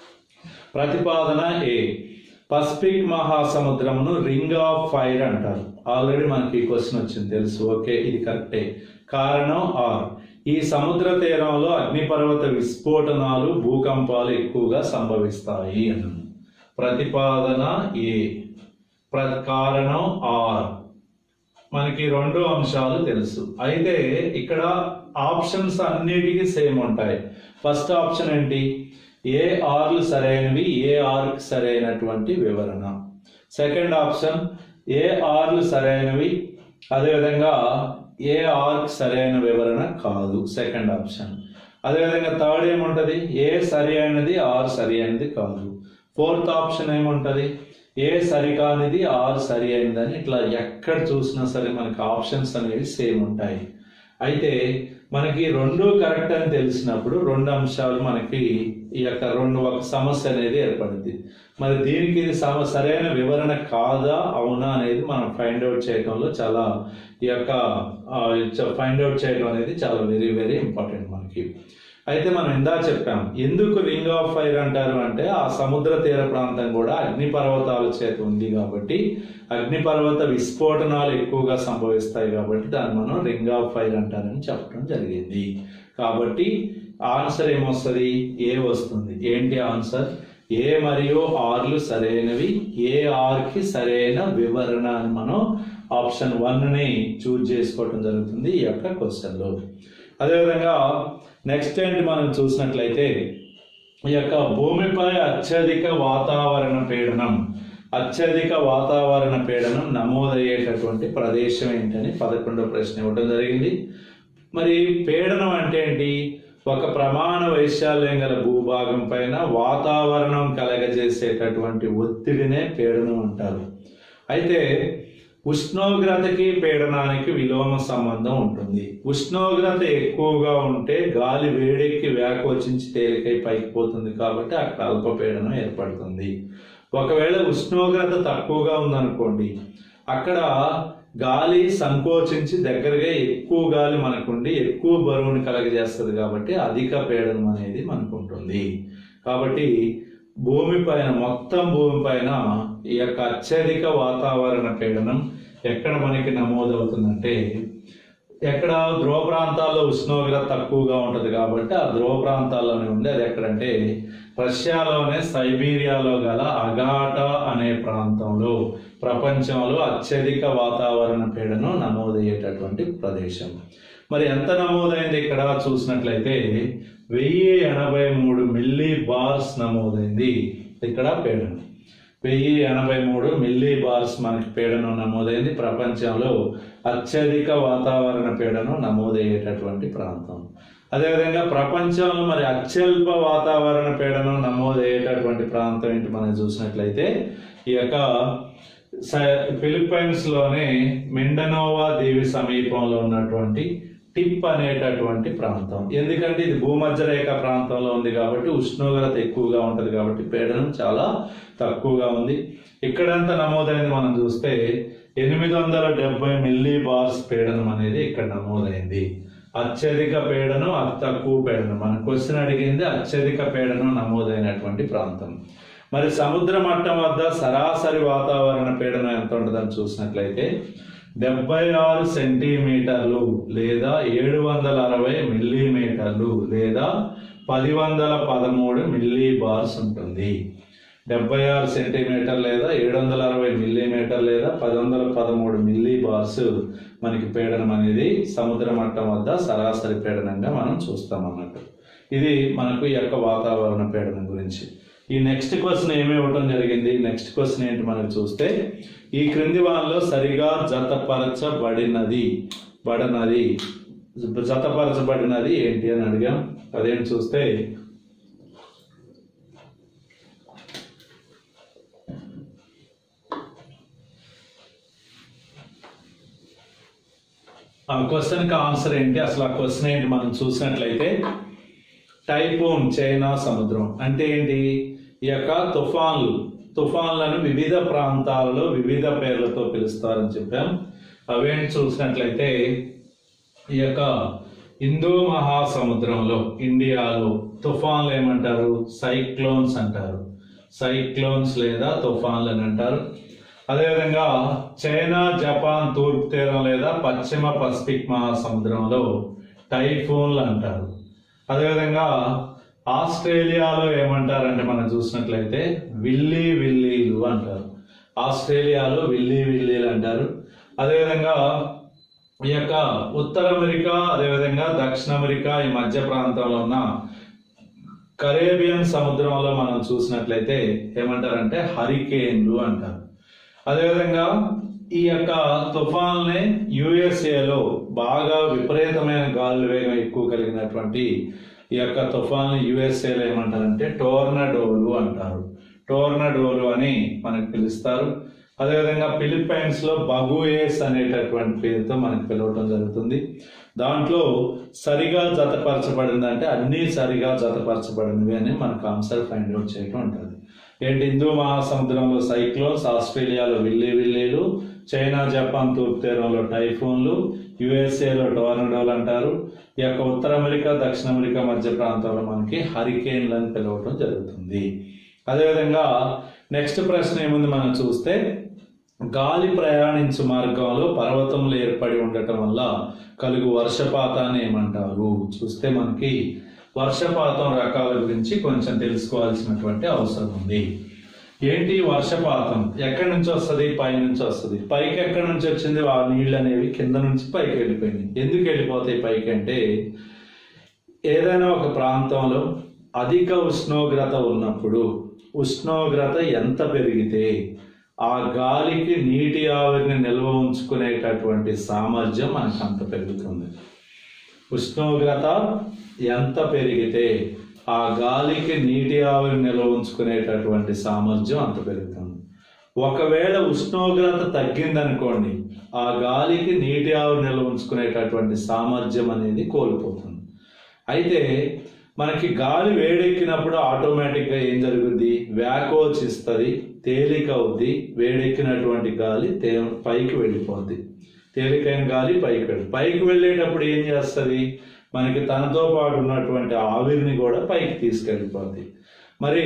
ప్రతిపాదన ఏ పసిఫిక్ మహాసముద్రమును రింగ్ ఆఫ్ ఫైర్ అంటారు ఆల్రెడీ మనకి ఈ క్వశ్చన్ వచ్చింది తెలుసు ఓకే ఇది కరెక్టే కారణం ఆర్ ఈ సముద్ర తీరంలో అగ్నిపర్వత విస్ఫోటనాలు భూకంపాలు ఎక్కువగా సంభవిస్తాయి అన్నాను ప్రతిపాదన ఏ ప్ర కారణం ఆర్ మనకి రెండు అంశాలు తెలుసు అయితే ఇక్కడ ఆప్షన్స్ అన్నిటికీ సేమ్ ఉంటాయి ఫస్ట్ ఆప్షన్ ఏంటి ఏ ఆర్లు సరైనవి ఏ ఆర్కి సరైనటువంటి వివరణ సెకండ్ ఆప్షన్ ఏ ఆర్లు సరైనవి అదేవిధంగా ఏ ఆర్కి సరైన వివరణ కాదు సెకండ్ ఆప్షన్ అదేవిధంగా థర్డ్ ఏముంటది ఏ సరి అయినది ఆర్ సరి అయినది కాదు ఫోర్త్ ఆప్షన్ ఏముంటది ఏ సరికానిది ఆర్ సరి అయిందని ఇట్లా ఎక్కడ చూసినా సరే మనకి ఆప్షన్స్ అనేవి సేమ్ ఉంటాయి అయితే మనకి రెండు కరెక్ట్ అని తెలిసినప్పుడు రెండు అంశాలు మనకి ఈ యొక్క రెండు ఒక సమస్య అనేది ఏర్పడింది మరి దీనికి ఇది సమ సరైన వివరణ కాదా అవునా అనేది మనం ఫైండ్ అవుట్ చేయడంలో చాలా ఈ యొక్క ఫైండ్ అవుట్ చేయడం అనేది చాలా వెరీ వెరీ ఇంపార్టెంట్ మనకి అయితే మనం ఇందా చెప్పాం ఎందుకు రింగ్ ఆఫ్ ఫైర్ అంటారు అంటే ఆ సముద్ర తీర ప్రాంతం కూడా అగ్నిపర్వతాల చేత ఉంది కాబట్టి అగ్నిపర్వత విస్ఫోటనాలు ఎక్కువగా సంభవిస్తాయి కాబట్టి దాన్ని మనం రింగ్ ఆఫ్ ఫైర్ అంటారని చెప్పడం జరిగింది కాబట్టి ఆన్సర్ ఏమొస్తుంది ఏ వస్తుంది ఏంటి ఆన్సర్ ఏ మరియు ఆర్లు సరైనవి ఏ ఆర్కి సరైన వివరణ అని మనం ఆప్షన్ వన్ని చూజ్ చేసుకోవడం జరుగుతుంది ఈ యొక్క క్వశ్చన్లో అదేవిధంగా నెక్స్ట్ ఏంటి మనం చూసినట్లయితే ఈ యొక్క భూమిపై అత్యధిక వాతావరణ పీడనం అత్యధిక వాతావరణ పీడనం నమోదయ్యేటటువంటి ప్రదేశం ఏంటని పదకొండవ ప్రశ్న ఇవ్వడం జరిగింది మరి పీడనం అంటే ఏంటి ఒక ప్రమాణ వైశాల్యం గల భూభాగం పైన వాతావరణం కలగజేసేటటువంటి ఒత్తిడినే పీడనం అంటారు అయితే ఉష్ణోగ్రతకి పీడనానికి విలోమ సంబంధం ఉంటుంది ఉష్ణోగ్రత ఎక్కువగా ఉంటే గాలి వేడెక్కి వ్యాకోచించి తేలికై పైకి పోతుంది కాబట్టి అక్కడ అల్పపీడనం ఏర్పడుతుంది ఒకవేళ ఉష్ణోగ్రత తక్కువగా ఉందనుకోండి అక్కడ గాలి సంకోచించి దగ్గరగా ఎక్కువ గాలి మనకుండి ఎక్కువ బరువుని కలగజేస్తుంది కాబట్టి అధిక పీడనం అనేది మనకు ఉంటుంది కాబట్టి భూమి పైన మొత్తం భూమి పైన ఈ యొక్క అత్యధిక వాతావరణ పీడనం ఎక్కడ మనకి నమోదవుతుందంటే ఎక్కడ ధ్రువ ప్రాంతాల్లో ఉష్ణోగ్రత తక్కువగా ఉంటుంది కాబట్టి ఆ ధ్రువ ప్రాంతాల్లోనే ఉంది అది ఎక్కడంటే రష్యాలోనే సైబీరియాలో గల అగాటా అనే ప్రాంతంలో ప్రపంచంలో అత్యధిక వాతావరణ పీడనం నమోదయ్యేటటువంటి ప్రదేశం మరి ఎంత నమోదైంది ఇక్కడ చూసినట్లయితే వెయ్యి ఎనభై మూడు మిల్లీ బార్స్ నమోదైంది ఇక్కడ పీడనం వెయ్యి ఎనభై మూడు మిల్లీ బార్స్ మనకి పీడనం నమోదైంది ప్రపంచంలో అత్యధిక వాతావరణ పీడనం నమోదయ్యేటటువంటి ప్రాంతం అదేవిధంగా ప్రపంచంలో మరి అత్యల్ప వాతావరణ పీడనం నమోదయ్యేటటువంటి ప్రాంతం ఏంటి మనం చూసినట్లయితే ఈ యొక్క ఫిలిప్పైన్స్ లోనే మిండనోవా దీవి సమీపంలో ఉన్నటువంటి టిప్ అనేటటువంటి ప్రాంతం ఎందుకంటే ఇది భూమధ్య రేఖ ప్రాంతంలో ఉంది కాబట్టి ఉష్ణోగ్రత ఎక్కువగా ఉంటుంది కాబట్టి పీడనం చాలా తక్కువగా ఉంది ఇక్కడంతా నమోదైంది మనం చూస్తే ఎనిమిది వందల డెబ్బై మిల్లీ బార్స్ పీడనం అనేది ఇక్కడ నమోదైంది అత్యధిక పీడనం అతి తక్కువ పీడనం మన క్వశ్చన్ అడిగింది అత్యధిక పీడనం నమోదైనటువంటి ప్రాంతం మరి సముద్ర మట్టం వద్ద సరాసరి వాతావరణ పీడనం ఎంత ఉంటుందని చూసినట్లయితే డెబ్బై ఆరు సెంటీమీటర్లు లేదా ఏడు వందల అరవై మిల్లీమీటర్లు లేదా పది వందల పదమూడు మిల్లీ బార్స్ ఉంటుంది డెబ్బై ఆరు సెంటీమీటర్ లేదా ఏడు వందల అరవై మిల్లీమీటర్ లేదా పది వందల పదమూడు మిల్లీ బార్స్ మనకి పీడనం అనేది సముద్ర మట్టం వద్ద సరాసరి పీడనంగా మనం చూస్తాం అన్నట్టు ఇది మనకు ఈ యొక్క వాతావరణ పీడనం గురించి ఈ నెక్స్ట్ క్వశ్చన్ ఏమి ఇవ్వటం జరిగింది నెక్స్ట్ క్వశ్చన్ ఏంటి మనం చూస్తే ఈ క్రింది వాళ్ళలో సరిగా జతపరచబడినది బడనది జతపరచబడినది ఏంటి అని అడిగాం అదేంటి చూస్తే ఆ క్వశ్చన్కి ఆన్సర్ ఏంటి అసలు ఆ క్వశ్చన్ ఏంటి మనం చూసినట్లయితే టైఫోన్ చైనా సముద్రం అంటే ఏంటి ఈ యొక్క తుఫాన్లు తుఫాన్లను వివిధ ప్రాంతాలలో వివిధ పేర్లతో పిలుస్తారని చెప్పాం అవేంటి చూసినట్లయితే ఈ యొక్క హిందూ మహాసముద్రంలో ఇండియాలో తుఫాన్లు ఏమంటారు సైక్లోన్స్ అంటారు సైక్లోన్స్ లేదా తుఫాన్లు అని అంటారు అదేవిధంగా చైనా జపాన్ తూర్పు తీరం లేదా పశ్చిమ పసిఫిక్ మహాసముద్రంలో టైఫూన్లు అంటారు అదేవిధంగా ఆస్ట్రేలియాలో ఏమంటారంటే మనం చూసినట్లయితే విల్లీ విల్లీలు అంటారు ఆస్ట్రేలియాలో విల్లీ విల్లీలు అంటారు అదేవిధంగా ఈ యొక్క ఉత్తర అమెరికా అదేవిధంగా దక్షిణ అమెరికా ఈ మధ్య ప్రాంతంలో ఉన్న కరేబియన్ సముద్రంలో మనం చూసినట్లయితే ఏమంటారంటే హరికేన్లు అంటారు అదేవిధంగా ఈ యొక్క తుఫాన్లే యుఎస్ఏలో బాగా విపరీతమైన గాలి వేగం ఎక్కువ కలిగినటువంటి ఈ యొక్క తుఫాన్ యుఎస్ఏలో ఏమంటారంటే టోర్నడోలు అంటారు టోర్నడోలు అని మనకు పిలుస్తారు అదేవిధంగా ఫిలిప్పైన్స్ లో బగుయేస్ అనేటటువంటి పేరుతో మనకు పిలవటం జరుగుతుంది దాంట్లో సరిగా జతపరచబడింది అంటే అన్నీ సరిగా జతపరచబడినవి అని మనకు ఆన్సర్ ఫైండ్ అవుట్ చేయడం ఉంటుంది ఏంటి హిందూ మహాసముద్రంలో సైక్లోన్స్ ఆస్ట్రేలియాలో విల్లి విల్లీలు చైనా జపాన్ తూర్పు తీరంలో టైఫోన్లు యుఎస్ఏలో టోర్నడోలు అంటారు ఈ యొక్క ఉత్తర అమెరికా దక్షిణ అమెరికా మధ్య ప్రాంతాల్లో మనకి హరికేన్లు అని పిలవటం జరుగుతుంది అదేవిధంగా నెక్స్ట్ ప్రశ్న ఏముంది మనం చూస్తే గాలి ప్రయాణించు మార్గంలో పర్వతములు ఏర్పడి ఉండటం వల్ల కలుగు వర్షపాతాన్ని ఏమంటారు చూస్తే మనకి వర్షపాతం రకాల గురించి కొంచెం తెలుసుకోవాల్సినటువంటి అవసరం ఉంది ఏంటి వర్షపాతం ఎక్కడి నుంచి వస్తుంది పై నుంచి వస్తుంది పైకి ఎక్కడి నుంచి వచ్చింది ఆ నీళ్ళు అనేవి కింద నుంచి పైకి వెళ్ళిపోయింది ఎందుకు వెళ్ళిపోతాయి పైకి అంటే ఏదైనా ఒక ప్రాంతంలో అధిక ఉష్ణోగ్రత ఉన్నప్పుడు ఉష్ణోగ్రత ఎంత పెరిగితే ఆ గాలికి నీటి ఆవిరిని నిల్వ ఉంచుకునేటటువంటి సామర్థ్యం మనకు అంత పెరుగుతుంది ఉష్ణోగ్రత ఎంత పెరిగితే ఆ గాలికి నీటి ఆవిరి నిల్వ ఉంచుకునేటటువంటి సామర్థ్యం అంత పెరుగుతుంది ఒకవేళ ఉష్ణోగ్రత తగ్గిందనుకోండి ఆ గాలికి నీటి ఆవిరి నిల్వ ఉంచుకునేటటువంటి సామర్థ్యం అనేది కోల్పోతుంది అయితే మనకి గాలి వేడెక్కినప్పుడు ఆటోమేటిక్గా ఏం జరుగుద్ది వ్యాకోచ్ ఇస్తుంది తేలిక అవుద్ది వేడెక్కినటువంటి గాలి తే పైకి వెళ్ళిపోద్ది తేలికైన గాలి పైకి వెళ్ళి పైకి వెళ్ళేటప్పుడు ఏం చేస్తుంది మనకి తనతో పాటు ఉన్నటువంటి ఆవిరిని కూడా పైకి తీసుకెళ్ళిపోద్ది మరి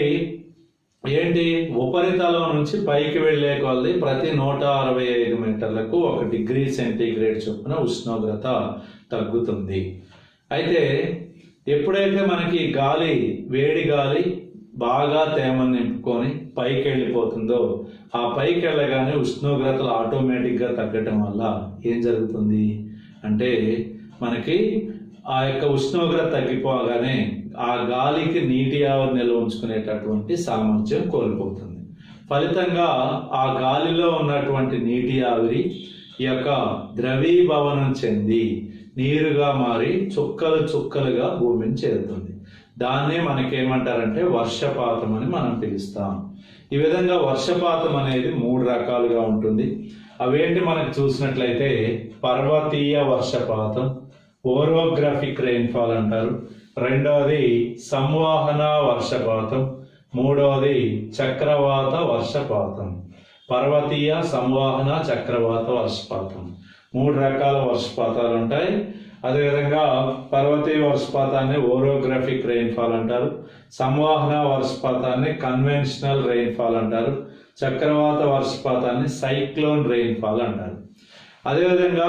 ఏంటి ఉపరితలం నుంచి పైకి వెళ్ళే కొలది ప్రతి నూట అరవై ఐదు మీటర్లకు ఒక డిగ్రీ సెంటీగ్రేడ్ చొప్పున ఉష్ణోగ్రత తగ్గుతుంది అయితే ఎప్పుడైతే మనకి గాలి వేడి గాలి బాగా తేమను నింపుకొని పైకి వెళ్ళిపోతుందో ఆ పైకి వెళ్ళగానే ఉష్ణోగ్రతలు ఆటోమేటిక్గా తగ్గటం వల్ల ఏం జరుగుతుంది అంటే మనకి ఆ యొక్క ఉష్ణోగ్రత తగ్గిపోగానే ఆ గాలికి నీటి ఆవిరి నిల్వ ఉంచుకునేటటువంటి సామర్థ్యం కోల్పోతుంది ఫలితంగా ఆ గాలిలో ఉన్నటువంటి నీటి ఆవిరి ఈ యొక్క ద్రవీభవనం చెంది నీరుగా మారి చుక్కలు చుక్కలుగా భూమిని చేరుతుంది దాన్నే మనకేమంటారంటే వర్షపాతం అని మనం పిలుస్తాం ఈ విధంగా వర్షపాతం అనేది మూడు రకాలుగా ఉంటుంది అవేంటి మనకు చూసినట్లయితే పర్వతీయ వర్షపాతం ఓరోగ్రాఫిక్ రెయిన్ఫాల్ అంటారు రెండవది సంవాహన వర్షపాతం మూడవది చక్రవాత వర్షపాతం పర్వతీయ సంవాహన చక్రవాత వర్షపాతం మూడు రకాల వర్షపాతాలు ఉంటాయి అదేవిధంగా పర్వతీయ వర్షపాతాన్ని ఓరోగ్రాఫిక్ రెయిన్ఫాల్ అంటారు సంవాహన వర్షపాతాన్ని కన్వెన్షనల్ రెయిన్ఫాల్ అంటారు చక్రవాత వర్షపాతాన్ని సైక్లోన్ రెయిన్ఫాల్ అంటారు అదేవిధంగా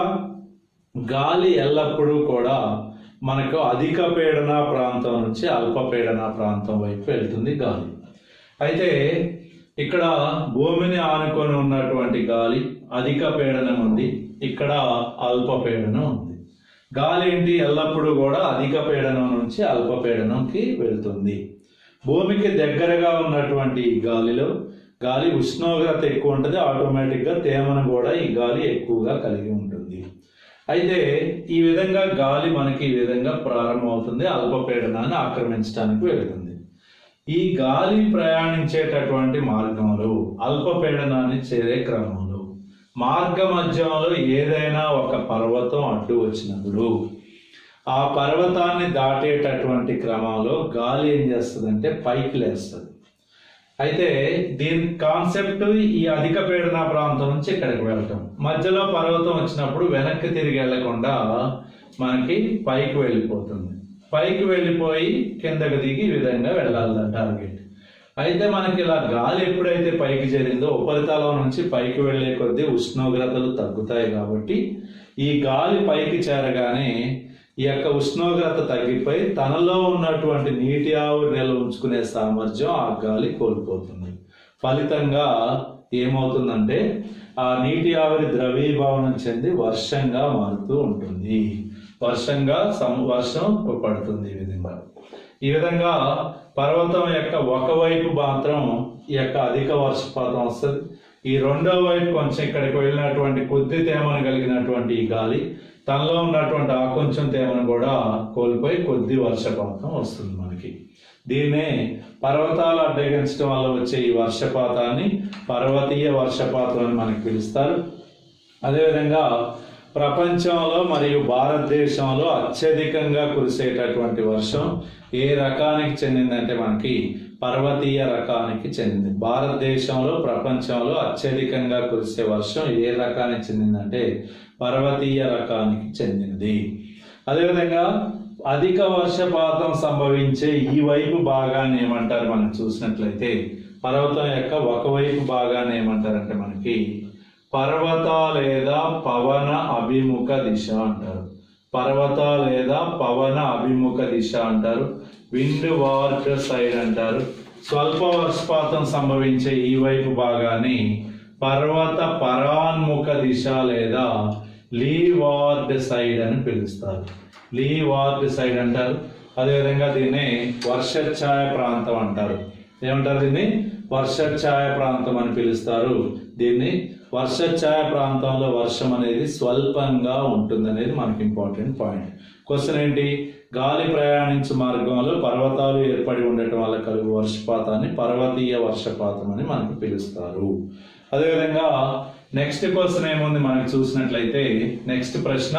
గాలి ఎల్లప్పుడూ కూడా మనకు అధిక పీడన ప్రాంతం నుంచి అల్పపీడన ప్రాంతం వైపు వెళ్తుంది గాలి అయితే ఇక్కడ భూమిని ఆనుకొని ఉన్నటువంటి గాలి అధిక పీడనం ఉంది ఇక్కడ అల్పపీడనం ఉంది గాలి ఏంటి ఎల్లప్పుడూ కూడా అధిక పీడనం నుంచి అల్పపీడనంకి వెళ్తుంది భూమికి దగ్గరగా ఉన్నటువంటి ఈ గాలిలో గాలి ఉష్ణోగ్రత ఎక్కువ ఉంటుంది ఆటోమేటిక్గా తేమను కూడా ఈ గాలి ఎక్కువగా కలిగి ఉంటుంది అయితే ఈ విధంగా గాలి మనకి ఈ విధంగా ప్రారంభమవుతుంది అల్పపీడనాన్ని ఆక్రమించడానికి వెళ్తుంది ఈ గాలి ప్రయాణించేటటువంటి మార్గంలో అల్పపీడనాన్ని చేరే క్రమంలో మార్గ మధ్యంలో ఏదైనా ఒక పర్వతం అడ్డు వచ్చినప్పుడు ఆ పర్వతాన్ని దాటేటటువంటి క్రమంలో గాలి ఏం చేస్తుందంటే పైకి లేస్తుంది అయితే దీని కాన్సెప్ట్ ఈ అధిక పీడన ప్రాంతం నుంచి ఇక్కడికి వెళ్ళటం మధ్యలో పర్వతం వచ్చినప్పుడు వెనక్కి తిరిగి వెళ్లకుండా మనకి పైకి వెళ్ళిపోతుంది పైకి వెళ్ళిపోయి కిందకి దిగి ఈ విధంగా వెళ్ళాలి టార్గెట్ అయితే మనకి ఇలా గాలి ఎప్పుడైతే పైకి చేరిందో ఉపరితలం నుంచి పైకి వెళ్లే కొద్దీ ఉష్ణోగ్రతలు తగ్గుతాయి కాబట్టి ఈ గాలి పైకి చేరగానే ఈ యొక్క ఉష్ణోగ్రత తగ్గిపోయి తనలో ఉన్నటువంటి నీటి ఆవిరి నిల్వ ఉంచుకునే సామర్థ్యం ఆ గాలి కోల్పోతుంది ఫలితంగా ఏమవుతుందంటే ఆ నీటి ఆవిరి ద్రవీభవనం చెంది వర్షంగా మారుతూ ఉంటుంది వర్షంగా సం వర్షం పడుతుంది ఈ విధంగా ఈ విధంగా పర్వతం యొక్క ఒకవైపు మాత్రం ఈ యొక్క అధిక వర్షపాతం వస్తుంది ఈ రెండో వైపు కొంచెం ఇక్కడికి వెళ్ళినటువంటి కొద్ది తేమను కలిగినటువంటి ఈ గాలి తనలో ఉన్నటువంటి ఆ కొంచెం తేమను కూడా కోల్పోయి కొద్ది వర్షపాతం వస్తుంది మనకి దీన్నే పర్వతాలు అడ్డగించడం వల్ల వచ్చే ఈ వర్షపాతాన్ని పర్వతీయ వర్షపాతం అని మనకు పిలుస్తారు అదేవిధంగా ప్రపంచంలో మరియు భారతదేశంలో అత్యధికంగా కురిసేటటువంటి వర్షం ఏ రకానికి చెందిందంటే మనకి పర్వతీయ రకానికి చెందింది భారతదేశంలో ప్రపంచంలో అత్యధికంగా కురిసే వర్షం ఏ రకానికి చెందిందంటే పర్వతీయ రకానికి చెందినది అదేవిధంగా అధిక వర్షపాతం సంభవించే ఈ వైపు భాగాన్ని ఏమంటారు మనం చూసినట్లయితే పర్వతం యొక్క ఒకవైపు భాగాన్ని ఏమంటారంటే మనకి పర్వత లేదా పవన అభిముఖ దిశ అంటారు పర్వత లేదా పవన అభిముఖ దిశ అంటారు విండ్ వార్డ్ సైడ్ అంటారు స్వల్ప వర్షపాతం సంభవించే ఈ వైపు భాగాన్ని పర్వత పరాన్ముఖ దిశ లేదా లీవార్డ్ సైడ్ అని పిలుస్తారు లీవార్డ్ సైడ్ అంటారు అదేవిధంగా దీన్ని వర్షఛాయ ప్రాంతం అంటారు ఏమంటారు దీన్ని వర్షఛాయ ప్రాంతం అని పిలుస్తారు దీన్ని వర్షఛాయ ప్రాంతంలో వర్షం అనేది స్వల్పంగా ఉంటుంది అనేది మనకి ఇంపార్టెంట్ పాయింట్ క్వశ్చన్ ఏంటి గాలి ప్రయాణించే మార్గంలో పర్వతాలు ఏర్పడి ఉండటం వల్ల కలుగు వర్షపాతాన్ని పర్వతీయ వర్షపాతం అని మనకు పిలుస్తారు అదేవిధంగా నెక్స్ట్ క్వశ్చన్ ఏముంది మనకి చూసినట్లయితే నెక్స్ట్ ప్రశ్న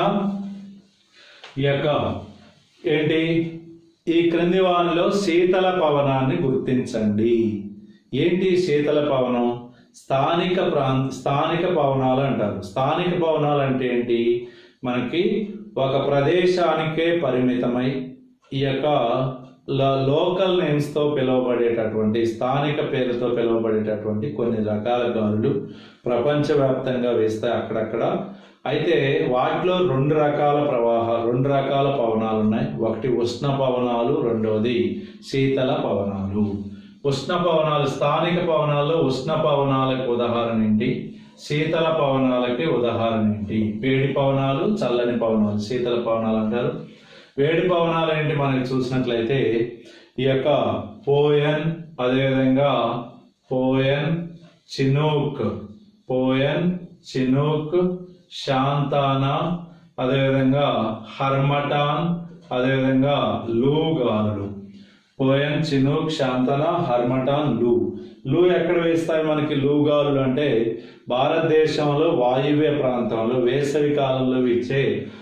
ఈ యొక్క ఏంటి ఈ క్రింది వానిలో శీతల పవనాన్ని గుర్తించండి ఏంటి శీతల పవనం స్థానిక ప్రాంత స్థానిక పవనాలు అంటారు స్థానిక పవనాలు అంటే ఏంటి మనకి ఒక ప్రదేశానికే పరిమితమై ఈ యొక్క ల- లోకల్ నేమ్స్ తో పిలువబడేటటువంటి స్థానిక పేరుతో పిలువబడేటటువంటి కొన్ని రకాల గాలులు ప్రపంచవ్యాప్తంగా వేస్తాయి అక్కడక్కడ అయితే వాటిలో రెండు రకాల ప్రవాహ రెండు రకాల పవనాలు ఉన్నాయి ఒకటి ఉష్ణ పవనాలు రెండవది శీతల పవనాలు ఉష్ణ పవనాలు స్థానిక పవనాల్లో ఉష్ణ పవనాలకు ఉదాహరణ ఏంటి శీతల పవనాలకి ఉదాహరణ ఏంటి వేడి పవనాలు చల్లని పవనాలు శీతల పవనాలు అంటారు వేడి పవనాలు ఏంటి మనకి చూసినట్లయితే ఈ యొక్క పోయన్ అదేవిధంగా పోయన్ చినూక్ పోయన్ చినూక్ శాంతానా అదేవిధంగా హర్మటాన్ అదేవిధంగా లూ గాలులు పోయన్ చినూక్ శాంతన హర్మటాన్ లూ లూ ఎక్కడ వేస్తాయి మనకి లూ గాలులు అంటే భారతదేశంలో వాయువ్య ప్రాంతంలో వేసవి కాలంలో వీచే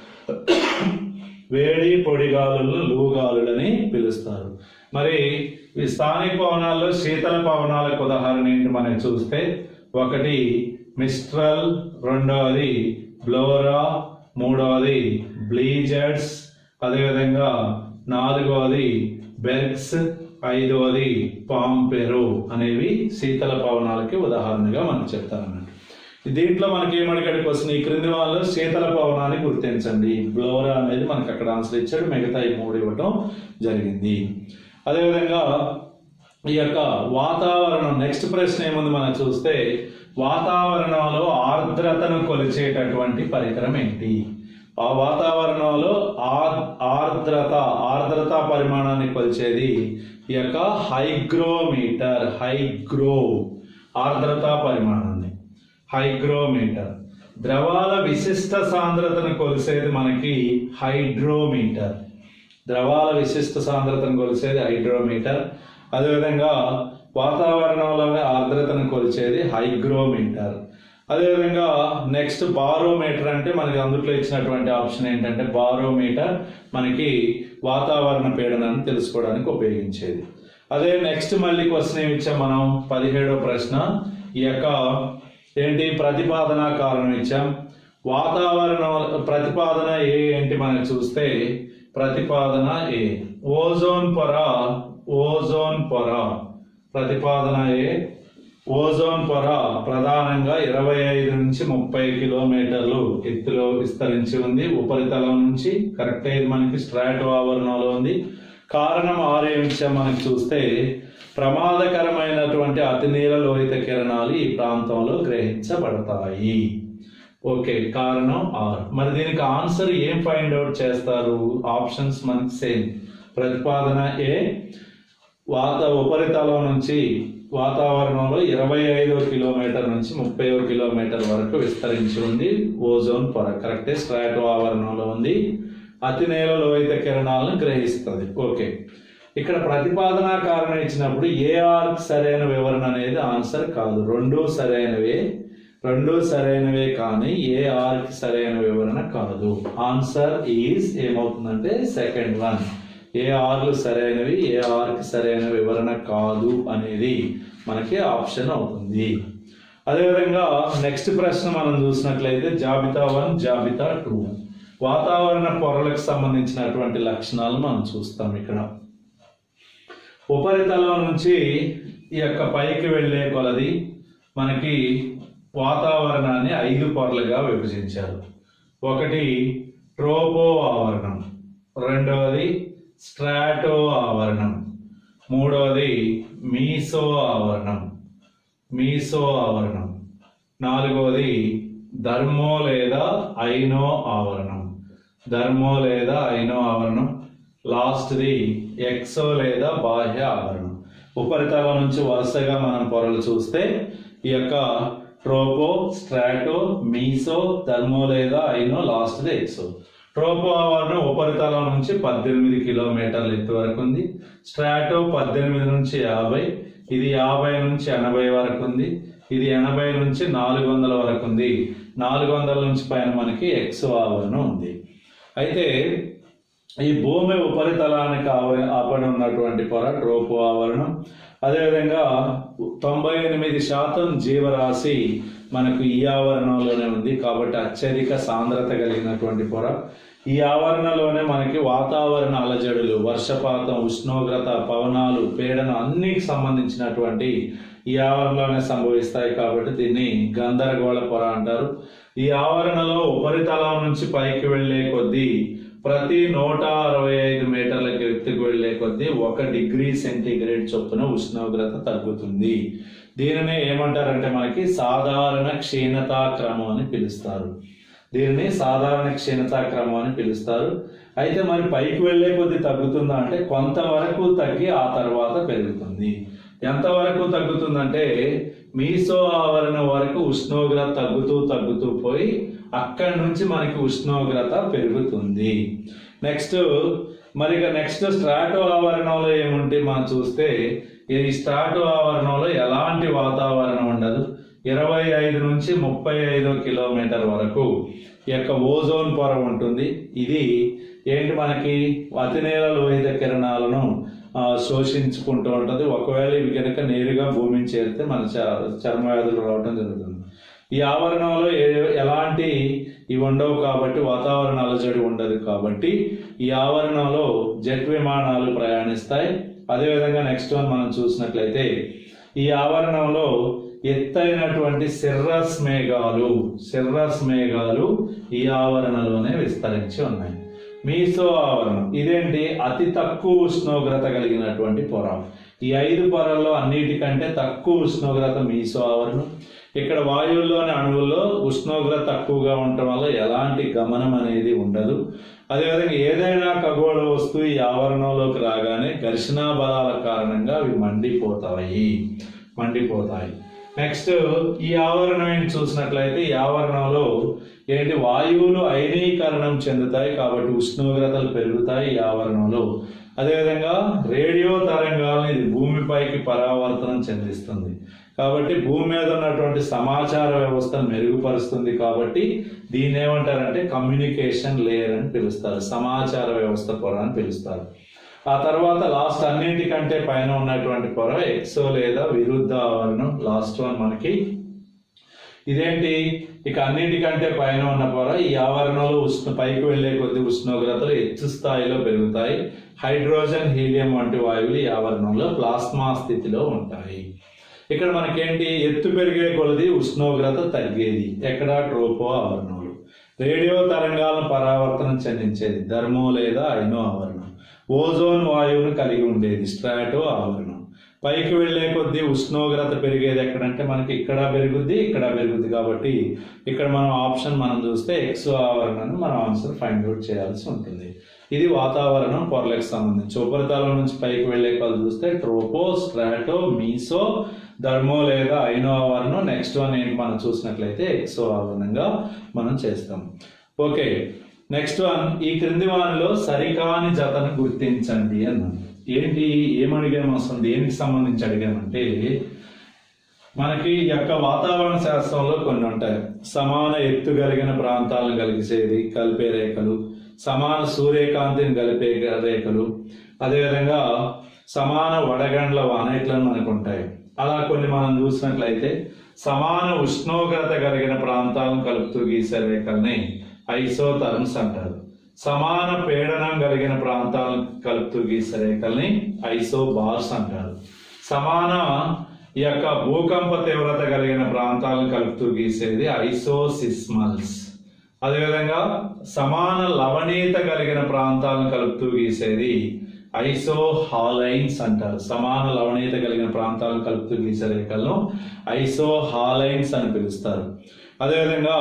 వేడి పొడి గాలులను లూగాలులని పిలుస్తారు మరి ఈ స్థానిక పవనాల్లో శీతల పవనాలకు ఉదాహరణ ఏంటి మనం చూస్తే ఒకటి మిస్ట్రల్ రెండవది బ్లోరా మూడవది బ్లీజర్స్ అదేవిధంగా నాలుగవది బెర్గ్స్ ఐదవది పాంపెరో అనేవి శీతల పవనాలకి ఉదాహరణగా మనం చెప్తారన్నమాట దీంట్లో మనకి ఏమడిగాడు క్వశ్చన్ ఈ క్రింది వాళ్ళు శీతల పవనాన్ని గుర్తించండి బ్లోరా అనేది మనకి అక్కడ ఆన్సర్ ఇచ్చాడు మిగతా ఈ మూడు ఇవ్వటం జరిగింది అదేవిధంగా ఈ యొక్క వాతావరణం నెక్స్ట్ ప్రశ్న ఏముంది మనం చూస్తే వాతావరణంలో ఆర్ద్రతను కొలిచేటటువంటి పరికరం ఏంటి ఆ వాతావరణంలో ఆర్- ఆర్ద్రత ఆర్ద్రత పరిమాణాన్ని కొలిచేది ఈ యొక్క హైగ్రోమీటర్ హైగ్రో ఆర్ద్రత పరిమాణాన్ని హైగ్రోమీటర్ ద్రవాల విశిష్ట సాంద్రతను కొలిసేది మనకి హైడ్రోమీటర్ ద్రవాల విశిష్ట సాంద్రతను కొలిచేది హైడ్రోమీటర్ అదేవిధంగా వాతావరణంలోని ఆర్ద్రతను కొలిచేది హైగ్రోమీటర్ అదేవిధంగా నెక్స్ట్ బారోమీటర్ అంటే మనకి అందులో ఇచ్చినటువంటి ఆప్షన్ ఏంటంటే బారోమీటర్ మనకి వాతావరణ పీడనాన్ని తెలుసుకోవడానికి ఉపయోగించేది అదే నెక్స్ట్ మళ్ళీ క్వశ్చన్ ఏమి ఇచ్చాం మనం పదిహేడో ప్రశ్న ఈ యొక్క ఏంటి ప్రతిపాదన కారణం ఇచ్చాం వాతావరణం ప్రతిపాదన ఏ ఏంటి మనం చూస్తే ప్రతిపాదన ఏ ఓజోన్ పొర ఓజోన్ పొర ప్రతిపాదన ఏ ఓజోన్ పొర ప్రధానంగా ఇరవై ఐదు నుంచి ముప్పై కిలోమీటర్లు ఎత్తులో విస్తరించి ఉంది ఉపరితలం నుంచి కరెక్ట్ ఇది మనకి స్ట్రాటో ఆవరణలో ఉంది కారణం ఆరు ఏమిచ్చా మనకి చూస్తే ప్రమాదకరమైనటువంటి అతినీల లోహిత కిరణాలు ఈ ప్రాంతంలో గ్రహించబడతాయి ఓకే కారణం ఆర్ మరి దీనికి ఆన్సర్ ఏం ఫైండ్ అవుట్ చేస్తారు ఆప్షన్స్ మనకి సేమ్ ప్రతిపాదన ఏ వాత ఉపరితలం నుంచి వాతావరణంలో ఇరవై ఐదో కిలోమీటర్ నుంచి ముప్పై కిలోమీటర్ వరకు విస్తరించి ఉంది ఓజోన్ పొర కరెక్టే స్ట్రాటో ఆవరణంలో ఉంది అతి నేల లోహిత కిరణాలను గ్రహిస్తుంది ఓకే ఇక్కడ ప్రతిపాదన కారణం ఇచ్చినప్పుడు ఏ ఆర్క్ సరైన వివరణ అనేది ఆన్సర్ కాదు రెండు సరైనవే రెండు సరైనవే కానీ ఏ ఆర్క్ సరైన వివరణ కాదు ఆన్సర్ ఈజ్ ఏమవుతుందంటే సెకండ్ వన్ ఏ ఆర్లు సరైనవి ఏ ఆర్కి సరైన వివరణ కాదు అనేది మనకి ఆప్షన్ అవుతుంది అదేవిధంగా నెక్స్ట్ ప్రశ్న మనం చూసినట్లయితే జాబితా వన్ జాబితా టూ వాతావరణ పొరలకు సంబంధించినటువంటి లక్షణాలు మనం చూస్తాం ఇక్కడ ఉపరితలం నుంచి ఈ యొక్క పైకి వెళ్ళే కొలది మనకి వాతావరణాన్ని ఐదు పొరలుగా విభజించారు ఒకటి ట్రోపో ఆవరణం రెండవది స్ట్రాటో ఆవరణం మూడవది మీసో ఆవరణం మీసో ఆవరణం నాలుగవది ధర్మో లేదా ఐనో ఆవరణం ధర్మో లేదా ఐనో ఆవరణం లాస్ట్ది ఎక్సో లేదా బాహ్య ఆవరణం ఉపరితలం నుంచి వరుసగా మనం పొరలు చూస్తే ఈ యొక్క ట్రోపో స్ట్రాటో మీసో ధర్మో లేదా ఐనో లాస్ట్ది ఎక్సో ట్రోపో ఆవరణం ఉపరితలం నుంచి పద్దెనిమిది కిలోమీటర్ల ఎత్తు వరకు ఉంది స్ట్రాటో పద్దెనిమిది నుంచి యాభై ఇది యాభై నుంచి ఎనభై వరకు ఉంది ఇది ఎనభై నుంచి నాలుగు వందల వరకు ఉంది నాలుగు వందల నుంచి పైన మనకి ఎక్స్ ఆవరణం ఉంది అయితే ఈ భూమి ఉపరితలానికి ఆవ- ఆపడి ఉన్నటువంటి పొర ట్రోపో ఆవరణం అదేవిధంగా తొంభై ఎనిమిది శాతం జీవరాశి మనకు ఈ ఆవరణంలోనే ఉంది కాబట్టి అత్యధిక సాంద్రత కలిగినటువంటి పొర ఈ ఆవరణలోనే మనకి వాతావరణ అలజడులు వర్షపాతం ఉష్ణోగ్రత పవనాలు పీడన అన్నికి సంబంధించినటువంటి ఈ ఆవరణలోనే సంభవిస్తాయి కాబట్టి దీన్ని గందరగోళ పొర అంటారు ఈ ఆవరణలో ఉపరితలం నుంచి పైకి వెళ్ళే కొద్దీ ప్రతి నూట అరవై ఐదు మీటర్లకి ఎత్తుకు వెళ్లే కొద్దీ ఒక డిగ్రీ సెంటీగ్రేడ్ చొప్పున ఉష్ణోగ్రత తగ్గుతుంది దీనిని ఏమంటారంటే మనకి సాధారణ క్షీణతా క్రమం అని పిలుస్తారు దీనిని సాధారణ క్షీణతా క్రమం అని పిలుస్తారు అయితే మరి పైకి వెళ్లే కొద్దీ తగ్గుతుందా అంటే కొంతవరకు తగ్గి ఆ తర్వాత పెరుగుతుంది ఎంతవరకు తగ్గుతుందంటే మీసో ఆవరణ వరకు ఉష్ణోగ్రత తగ్గుతూ తగ్గుతూ పోయి అక్కడి నుంచి మనకి ఉష్ణోగ్రత పెరుగుతుంది నెక్స్ట్ మరి ఇక నెక్స్ట్ స్ట్రాటో ఆవరణంలో ఏముంటే మనం చూస్తే ఈ స్ట్రాటో ఆవరణంలో ఎలాంటి వాతావరణం ఉండదు ఇరవై ఐదు నుంచి ముప్పై ఐదు కిలోమీటర్ వరకు ఈ యొక్క ఓజోన్ పొర ఉంటుంది ఇది ఏంటి మనకి అతినేల లోహిత కిరణాలను ఆ, శోషించుకుంటూ ఉంటుంది ఒకవేళ ఇవి కనుక నేరుగా భూమిని చేరితే మన చ- చర్మ వ్యాధులు రావడం జరుగుతుంది ఈ ఆవరణంలో ఏ- ఎలాంటి ఇవి ఉండవు కాబట్టి వాతావరణ అలజడి ఉండదు కాబట్టి ఈ ఆవరణంలో జెట్ విమానాలు ప్రయాణిస్తాయి అదేవిధంగా నెక్స్ట్ వన్ మనం చూసినట్లయితే ఈ ఆవరణంలో ఎత్తైనటువంటి సిర్రస్ మేఘాలు సిర్రస్ మేఘాలు ఈ ఆవరణలోనే విస్తరించి ఉన్నాయి మీసో ఆవరణం ఇదేంటి అతి తక్కువ ఉష్ణోగ్రత కలిగినటువంటి పొర ఈ ఐదు పొరల్లో అన్నిటికంటే తక్కువ ఉష్ణోగ్రత మీసో ఆవరణం ఇక్కడ వాయువుల్లోని అణువుల్లో ఉష్ణోగ్రత తక్కువగా ఉండటం వల్ల ఎలాంటి గమనం అనేది ఉండదు అదేవిధంగా ఏదైనా ఖగోళ వస్తువు ఈ ఆవరణంలోకి రాగానే ఘర్షణా బలాల కారణంగా అవి మండిపోతాయి మండిపోతాయి నెక్స్ట్ ఈ ఆవరణం ఏంటి చూసినట్లయితే ఈ ఆవరణంలో ఏంటి వాయువులు అయనీకరణం చెందుతాయి కాబట్టి ఉష్ణోగ్రతలు పెరుగుతాయి ఈ ఆవరణంలో అదేవిధంగా రేడియో తరంగాలను ఇది భూమిపైకి పరావర్తనం చెందిస్తుంది కాబట్టి భూమి మీద ఉన్నటువంటి సమాచార వ్యవస్థను మెరుగుపరుస్తుంది కాబట్టి దీన్ని ఏమంటారంటే కమ్యూనికేషన్ లేయర్ అని పిలుస్తారు సమాచార వ్యవస్థ పొర అని పిలుస్తారు ఆ తర్వాత లాస్ట్ అన్నింటికంటే పైన ఉన్నటువంటి పొర ఎక్సో లేదా విరుద్ధ ఆవరణం లాస్ట్ వన్ మనకి ఇదేంటి ఇక అన్నిటికంటే పైన ఉన్న పొర ఈ ఆవరణలో ఉష్ణ పైకి వెళ్లే కొద్ది ఉష్ణోగ్రతలు హెచ్చు స్థాయిలో పెరుగుతాయి హైడ్రోజన్ హీలియం వంటి వాయువులు ఈ ఆవరణంలో ప్లాస్మా స్థితిలో ఉంటాయి ఇక్కడ మనకేంటి ఎత్తు పెరిగే కొలది ఉష్ణోగ్రత తగ్గేది ఎక్కడ ట్రోపో ఆవరణంలో రేడియో తరంగాలను పరావర్తనం చెందించేది ధర్మో లేదా ఐనో ఆవరణం ఓజోన్ వాయువును కలిగి ఉండేది స్ట్రాటో ఆవరణం పైకి వెళ్లే కొద్దీ ఉష్ణోగ్రత పెరిగేది ఎక్కడంటే మనకి ఇక్కడ పెరుగుద్ది ఇక్కడ పెరుగుద్ది కాబట్టి ఇక్కడ మనం ఆప్షన్ మనం చూస్తే ఎక్స్ ఆవరణను మనం ఆన్సర్ ఫైండ్ అవుట్ చేయాల్సి ఉంటుంది ఇది వాతావరణం పొరలకు సంబంధించి ఉపరితలం నుంచి పైకి వెళ్లే కొలది చూస్తే ట్రోపో స్ట్రాటో మీసో ధర్మో లేదా ఐనో ఆవరణం నెక్స్ట్ వన్ ఏంటి మనం చూసినట్లయితే ఎక్సో ఆవరణంగా మనం చేస్తాం ఓకే నెక్స్ట్ వన్ ఈ క్రింది వానిలో సరికాని జతను గుర్తించండి అన్నాను ఏంటి ఏమడిగాము అసలు దేనికి సంబంధించి అడిగామంటే మనకి ఈ యొక్క వాతావరణ శాస్త్రంలో కొన్ని ఉంటాయి సమాన ఎత్తు కలిగిన ప్రాంతాలను కలిసేది కలిపే రేఖలు సమాన సూర్యకాంతిని కలిపే రేఖలు అదేవిధంగా సమాన వడగండ్ల వాన ఇట్లా మనకు ఉంటాయి అలా కొన్ని మనం చూసినట్లయితే సమాన ఉష్ణోగ్రత కలిగిన ప్రాంతాలను కలుపుతూ గీసే రేఖల్ని ఐసోథర్మ్స్ అంటారు సమాన పీడనం కలిగిన ప్రాంతాలను కలుపుతూ గీసే రేఖల్ని ఐసోబార్స్ అంటారు సమాన ఈ యొక్క భూకంప తీవ్రత కలిగిన ప్రాంతాలను కలుపుతూ గీసేది ఐసోసిస్మల్స్ అదేవిధంగా సమాన లవణీయత కలిగిన ప్రాంతాలను కలుపుతూ గీసేది ఐసో హాలైన్స్ అంటారు సమాన లవణీయత కలిగిన ప్రాంతాలను కలుపుతూ గీసే రేఖలను ఐసో హాలైన్స్ అని పిలుస్తారు అదేవిధంగా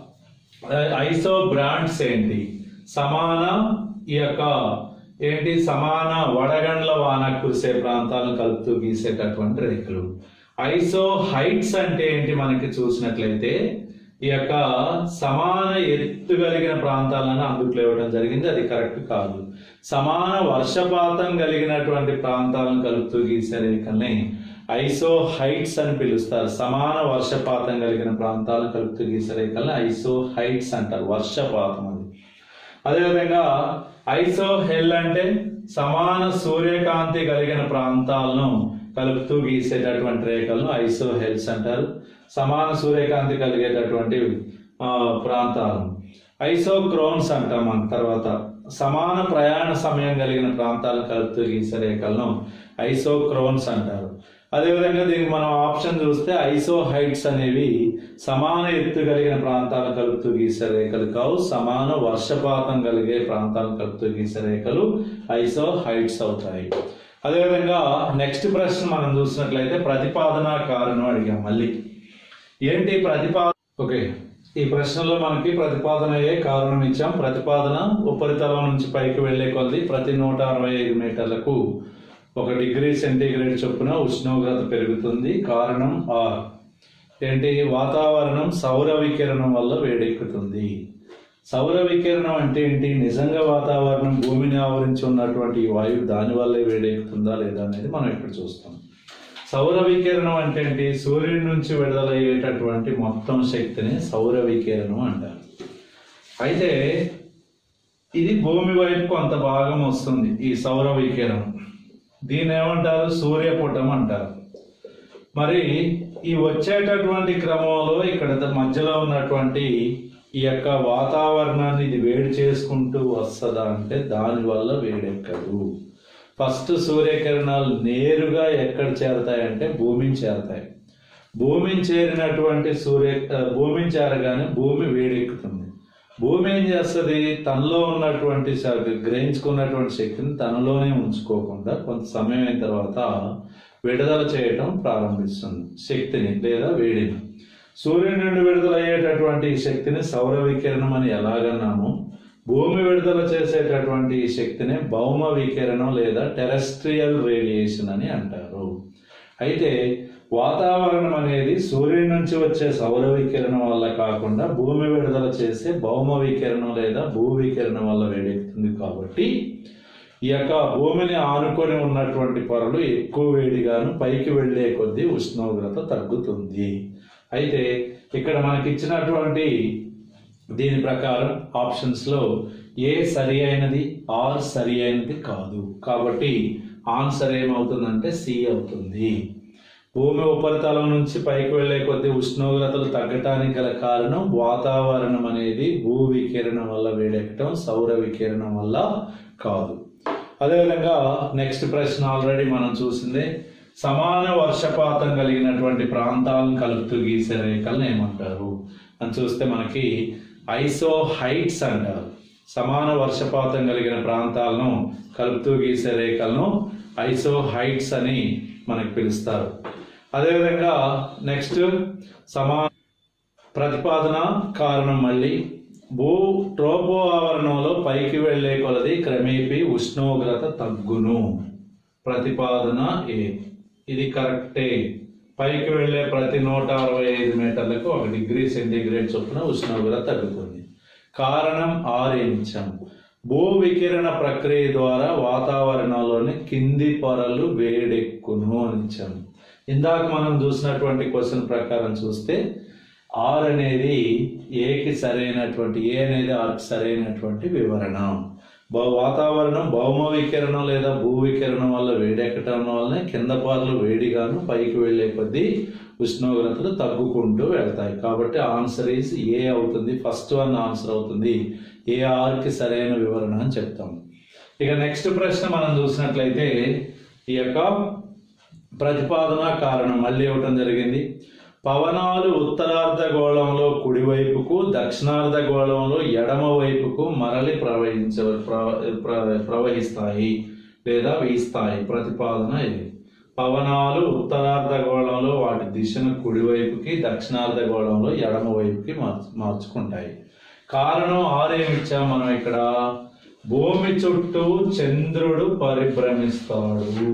ఐసో బ్రాండ్స్ ఏంటి సమాన ఈ యొక్క ఏంటి సమాన వడగండ్ల వాన కురిసే ప్రాంతాలను కలుపుతూ గీసేటటువంటి రేఖలు ఐసో హైట్స్ అంటే ఏంటి మనకి చూసినట్లయితే ఈ యొక్క సమాన ఎత్తు కలిగిన ప్రాంతాలను అందుట్లో ఇవ్వడం జరిగింది అది కరెక్ట్ కాదు సమాన వర్షపాతం కలిగినటువంటి ప్రాంతాలను కలుపుతూ గీసే రేఖల్ని ఐసో హైట్స్ అని పిలుస్తారు సమాన వర్షపాతం కలిగిన ప్రాంతాలను కలుపుతూ గీసే రేఖల్ని ఐసో హైట్స్ అంటారు వర్షపాతం అది అదేవిధంగా ఐసో హెల్ అంటే సమాన సూర్యకాంతి కలిగిన ప్రాంతాలను కలుపుతూ గీసేటటువంటి రేఖలను ఐసో హెల్స్ అంటారు సమాన సూర్యకాంతి కలిగేటటువంటి ఆ, ప్రాంతాలను ఐసోక్రోన్స్ అంటాం మన తర్వాత సమాన ప్రయాణ సమయం కలిగిన ప్రాంతాలను కలుపుతూ గీసే రేఖలను ఐసోక్రోన్స్ అంటారు అదేవిధంగా దీనికి మనం ఆప్షన్ చూస్తే ఐసో హైట్స్ అనేవి సమాన ఎత్తు కలిగిన ప్రాంతాలను కలుపుతూ గీసే రేఖలు కావు సమాన వర్షపాతం కలిగే ప్రాంతాలను కలుపుతూ గీసే రేఖలు ఐసో హైట్స్ అవుతాయి అదేవిధంగా నెక్స్ట్ ప్రశ్న మనం చూసినట్లయితే ప్రతిపాదన కారణం అడిగాం మళ్ళీ ఏంటి ప్రతిపాదన ఓకే ఈ ప్రశ్నలో మనకి ప్రతిపాదన అయ్యే కారణం ఇచ్చాం ప్రతిపాదన ఉపరితలం నుంచి పైకి వెళ్లే కొద్ది ప్రతి నూట అరవై ఐదు మీటర్లకు ఒక డిగ్రీ సెంటీగ్రేడ్ చొప్పున ఉష్ణోగ్రత పెరుగుతుంది కారణం ఆర్ ఏంటి వాతావరణం సౌర వికిరణం వల్ల వేడెక్కుతుంది సౌర వికిరణం అంటే ఏంటి నిజంగా వాతావరణం భూమిని ఆవరించి ఉన్నటువంటి ఈ వాయువు దాని వల్లే వేడెక్కుతుందా లేదా అనేది మనం ఇక్కడ చూస్తాం సౌర వికిరణం అంటే ఏంటి సూర్యుడి నుంచి విడుదలయ్యేటటువంటి మొత్తం శక్తిని సౌర వికిరణం అంటారు అయితే ఇది భూమి వైపు కొంత భాగం వస్తుంది ఈ సౌర వికిరణం దీన్ని ఏమంటారు సూర్యపుటం అంటారు మరి ఈ వచ్చేటటువంటి క్రమంలో ఇక్కడ మధ్యలో ఉన్నటువంటి ఈ యొక్క వాతావరణాన్ని ఇది వేడి చేసుకుంటూ వస్తుందా అంటే దానివల్ల వేడెక్కదు ఫస్ట్ సూర్యకిరణాలు నేరుగా ఎక్కడ చేరతాయంటే భూమిని చేరతాయి భూమిని చేరినటువంటి సూర్య ఆ, భూమిని చేరగానే భూమి వేడెక్కుతుంది భూమి ఏం చేస్తుంది తనలో ఉన్నటువంటి శ- గ్రహించుకున్నటువంటి శక్తిని తనలోనే ఉంచుకోకుండా కొంత సమయం అయిన తర్వాత విడుదల చేయటం ప్రారంభిస్తుంది శక్తిని లేదా వేడిని సూర్యుడి నుండి విడుదలయ్యేటటువంటి ఈ శక్తిని సౌర వికిరణం అని ఎలాగన్నాము భూమి విడుదల చేసేటటువంటి ఈ శక్తిని భౌమ వికిరణం లేదా టెరెస్ట్రియల్ రేడియేషన్ అని అంటారు అయితే వాతావరణం అనేది సూర్యుడి నుంచి వచ్చే సౌర వికిరణం వల్ల కాకుండా భూమి విడుదల చేసే భౌమ వికిరణం లేదా భూ వికిరణం వల్ల వేడెక్కుతుంది కాబట్టి ఈ యొక్క భూమిని ఆనుకొని ఉన్నటువంటి పొరలు ఎక్కువ వేడిగాను పైకి వెళ్ళే కొద్దీ ఉష్ణోగ్రత తగ్గుతుంది అయితే ఇక్కడ మనకి ఇచ్చినటువంటి దీని ప్రకారం ఆప్షన్స్ లో ఏ సరి అయినది ఆర్ సరి అయినది కాదు కాబట్టి ఆన్సర్ ఏమవుతుందంటే సి అవుతుంది భూమి ఉపరితలం నుంచి పైకి వెళ్లే కొద్ది ఉష్ణోగ్రతలు తగ్గటానికి గల కారణం వాతావరణం అనేది భూ వికిరణం వల్ల వేడెక్కటం సౌర వికిరణం వల్ల కాదు అదేవిధంగా నెక్స్ట్ ప్రశ్న ఆల్రెడీ మనం చూసిందే సమాన వర్షపాతం కలిగినటువంటి ప్రాంతాలను కలుపుతూ గీసే రేఖలను ఏమంటారు అని చూస్తే మనకి ఐసో హైట్స్ అంటారు సమాన వర్షపాతం కలిగిన ప్రాంతాలను కలుపుతూ గీసే రేఖలను ఐసో హైట్స్ అని మనకి పిలుస్తారు అదేవిధంగా నెక్స్ట్ సమా ప్రతిపాదన కారణం మళ్ళీ భూ ట్రోపో ఆవరణంలో పైకి వెళ్లే కొలది క్రమేపీ ఉష్ణోగ్రత తగ్గును ప్రతిపాదన ఏ ఇది కరెక్టే పైకి వెళ్లే ప్రతి నూట అరవై ఐదు మీటర్లకు ఒక డిగ్రీ సెంటీగ్రేడ్ చొప్పున ఉష్ణోగ్రత తగ్గుతుంది కారణం ఆరు ఇచ్చాము భూ వికిరణ ప్రక్రియ ద్వారా వాతావరణంలోని కింది పొరలు వేడెక్కును అని ఇచ్చాము ఇందాక మనం చూసినటువంటి క్వశ్చన్ ప్రకారం చూస్తే ఆర్ అనేది ఏకి సరైనటువంటి ఏ అనేది ఆర్కి సరైనటువంటి వివరణ భౌ వాతావరణం భౌమ వికిరణం లేదా భూ వికిరణం వల్ల వేడెక్కటం వల్లనే కింద పొరలు వేడిగాను పైకి వెళ్ళే కొద్దీ ఉష్ణోగ్రతలు తగ్గుకుంటూ వెళ్తాయి కాబట్టి ఆన్సర్ ఈజ్ ఏ అవుతుంది ఫస్ట్ వన్ ఆన్సర్ అవుతుంది ఏ ఆర్కి సరైన వివరణ అని చెప్తాం ఇక నెక్స్ట్ ప్రశ్న మనం చూసినట్లయితే ఈ యొక్క ప్రతిపాదన కారణం మళ్ళీ ఇవ్వటం జరిగింది పవనాలు ఉత్తరార్ధగోళంలో కుడివైపుకు దక్షిణార్ధగోళంలో ఎడమ వైపుకు మరలి ప్రవహించ ప్ర- ప్ర- ప్రవహిస్తాయి లేదా వీస్తాయి ప్రతిపాదన ఇది పవనాలు ఉత్తరార్ధగోళంలో వాటి దిశను కుడివైపుకి దక్షిణార్ధగోళంలో ఎడమ వైపుకి మార్చు మార్చుకుంటాయి కారణం ఆరేమిచ్చాం మనం ఇక్కడ భూమి చుట్టూ చంద్రుడు పరిభ్రమిస్తాడు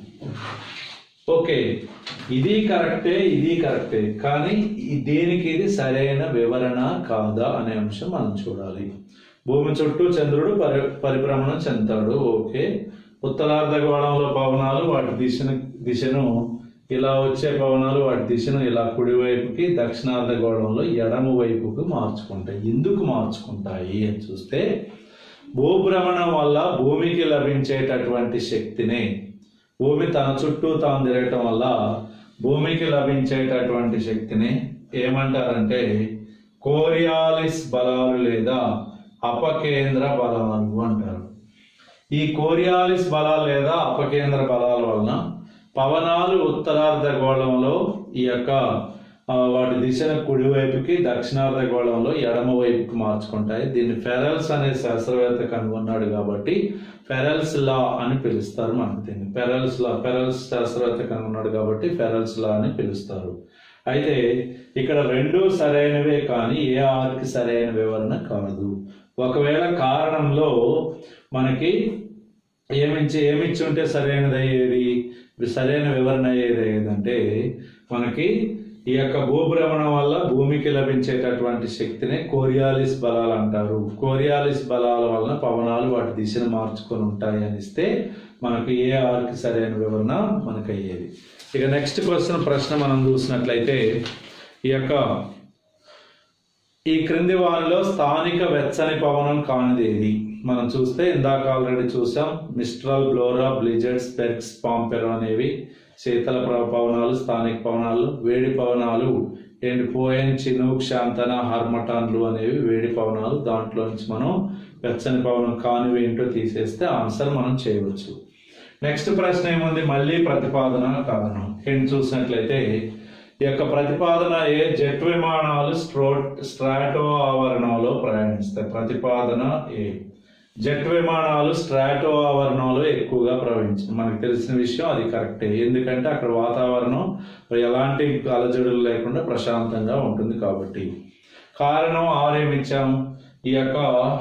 ఓకే ఇది కరెక్టే ఇది కరెక్టే కానీ ఈ- దీనికి ఇది సరైన వివరణ కాదా అనే అంశం మనం చూడాలి భూమి చుట్టూ చంద్రుడు పరి పరిభ్రమణం చెందుతాడు ఓకే ఉత్తరార్ధగోళంలో పవనాలు వాటి దిశను దిశను ఇలా వచ్చే పవనాలు వాటి దిశను ఇలా కుడివైపుకి దక్షిణార్ధగోళంలో ఎడమ వైపుకు మార్చుకుంటాయి ఎందుకు మార్చుకుంటాయి అని చూస్తే భూభ్రమణం వల్ల భూమికి లభించేటటువంటి శక్తిని భూమి తన చుట్టూ తాను తిరగటం వల్ల భూమికి లభించేటటువంటి శక్తిని ఏమంటారంటే కోరియాలిస్ బలాలు లేదా అపకేంద్ర బలాలు అంటారు ఈ కోరియాలిస్ బలాలు లేదా అపకేంద్ర బలాల వలన పవనాలు ఉత్తరార్ధగోళంలో ఈ యొక్క ఆ, వాటి దిశను కుడివైపుకి దక్షిణార్ధగోళంలో ఎడమ వైపుకి మార్చుకుంటాయి దీన్ని ఫెరల్స్ అనే శాస్త్రవేత్త కనుగొన్నాడు కాబట్టి ఫెరల్స్ లా అని పిలుస్తారు మనకు దీన్ని ఫెరల్స్ లా ఫెరల్స్ శాస్త్రవేత్త కనుగొన్నాడు కాబట్టి ఫెరల్స్ లా అని పిలుస్తారు అయితే ఇక్కడ రెండు సరైనవే కానీ ఏ ఆర్కి సరైన వివరణ కాదు ఒకవేళ కారణంలో మనకి ఏమిచ్చి ఏమిచ్చి ఉంటే సరైనది అయ్యేది సరైన వివరణ అయ్యేది ఏదంటే మనకి ఈ యొక్క భూభ్రమణం వల్ల భూమికి లభించేటటువంటి శక్తినే కోరియాలిస్ బలాలు అంటారు కోరియాలిస్ బలాల వలన పవనాలు వాటి దిశను మార్చుకొని ఉంటాయి అని ఇస్తే మనకు ఏ ఆర్కి సరైన వివరణ మనకు అయ్యేది ఇక నెక్స్ట్ క్వశ్చన్ ప్రశ్న మనం చూసినట్లయితే ఈ యొక్క ఈ క్రింది వారిలో స్థానిక వెచ్చని పవనం కానిది ఏది మనం చూస్తే ఇందాక ఆల్రెడీ చూసాం మిస్ట్రల్ బ్లోరా బ్లిజర్డ్స్ బెర్గ్స్ పాంపెరో అనేవి శీతల ప్ర- పవనాలు స్థానిక పవనాలు వేడి పవనాలు ఏంటి పోయన్ చినూక్ శాంతన హార్మటాన్లు అనేవి వేడి పవనాలు దాంట్లో నుంచి మనం వెచ్చని పవనం కానివి ఏంటో తీసేస్తే ఆన్సర్ మనం చేయవచ్చు నెక్స్ట్ ప్రశ్న ఏముంది మళ్ళీ ప్రతిపాదన కారణం ఏంటి చూసినట్లయితే ఈ యొక్క ప్రతిపాదన ఏ జెట్ విమానాలు స్ట్రోట్ స్ట్రాటో ఆవరణంలో ప్రయాణిస్తాయి ప్రతిపాదన ఏ జెట్ విమానాలు స్ట్రాటో ఆవరణంలో ఎక్కువగా ప్రవహించింది మనకు తెలిసిన విషయం అది కరెక్టే ఎందుకంటే అక్కడ వాతావరణం ఎలాంటి అలజడులు లేకుండా ప్రశాంతంగా ఉంటుంది కాబట్టి కారణం ఆరేమిచ్చాం ఈ యొక్క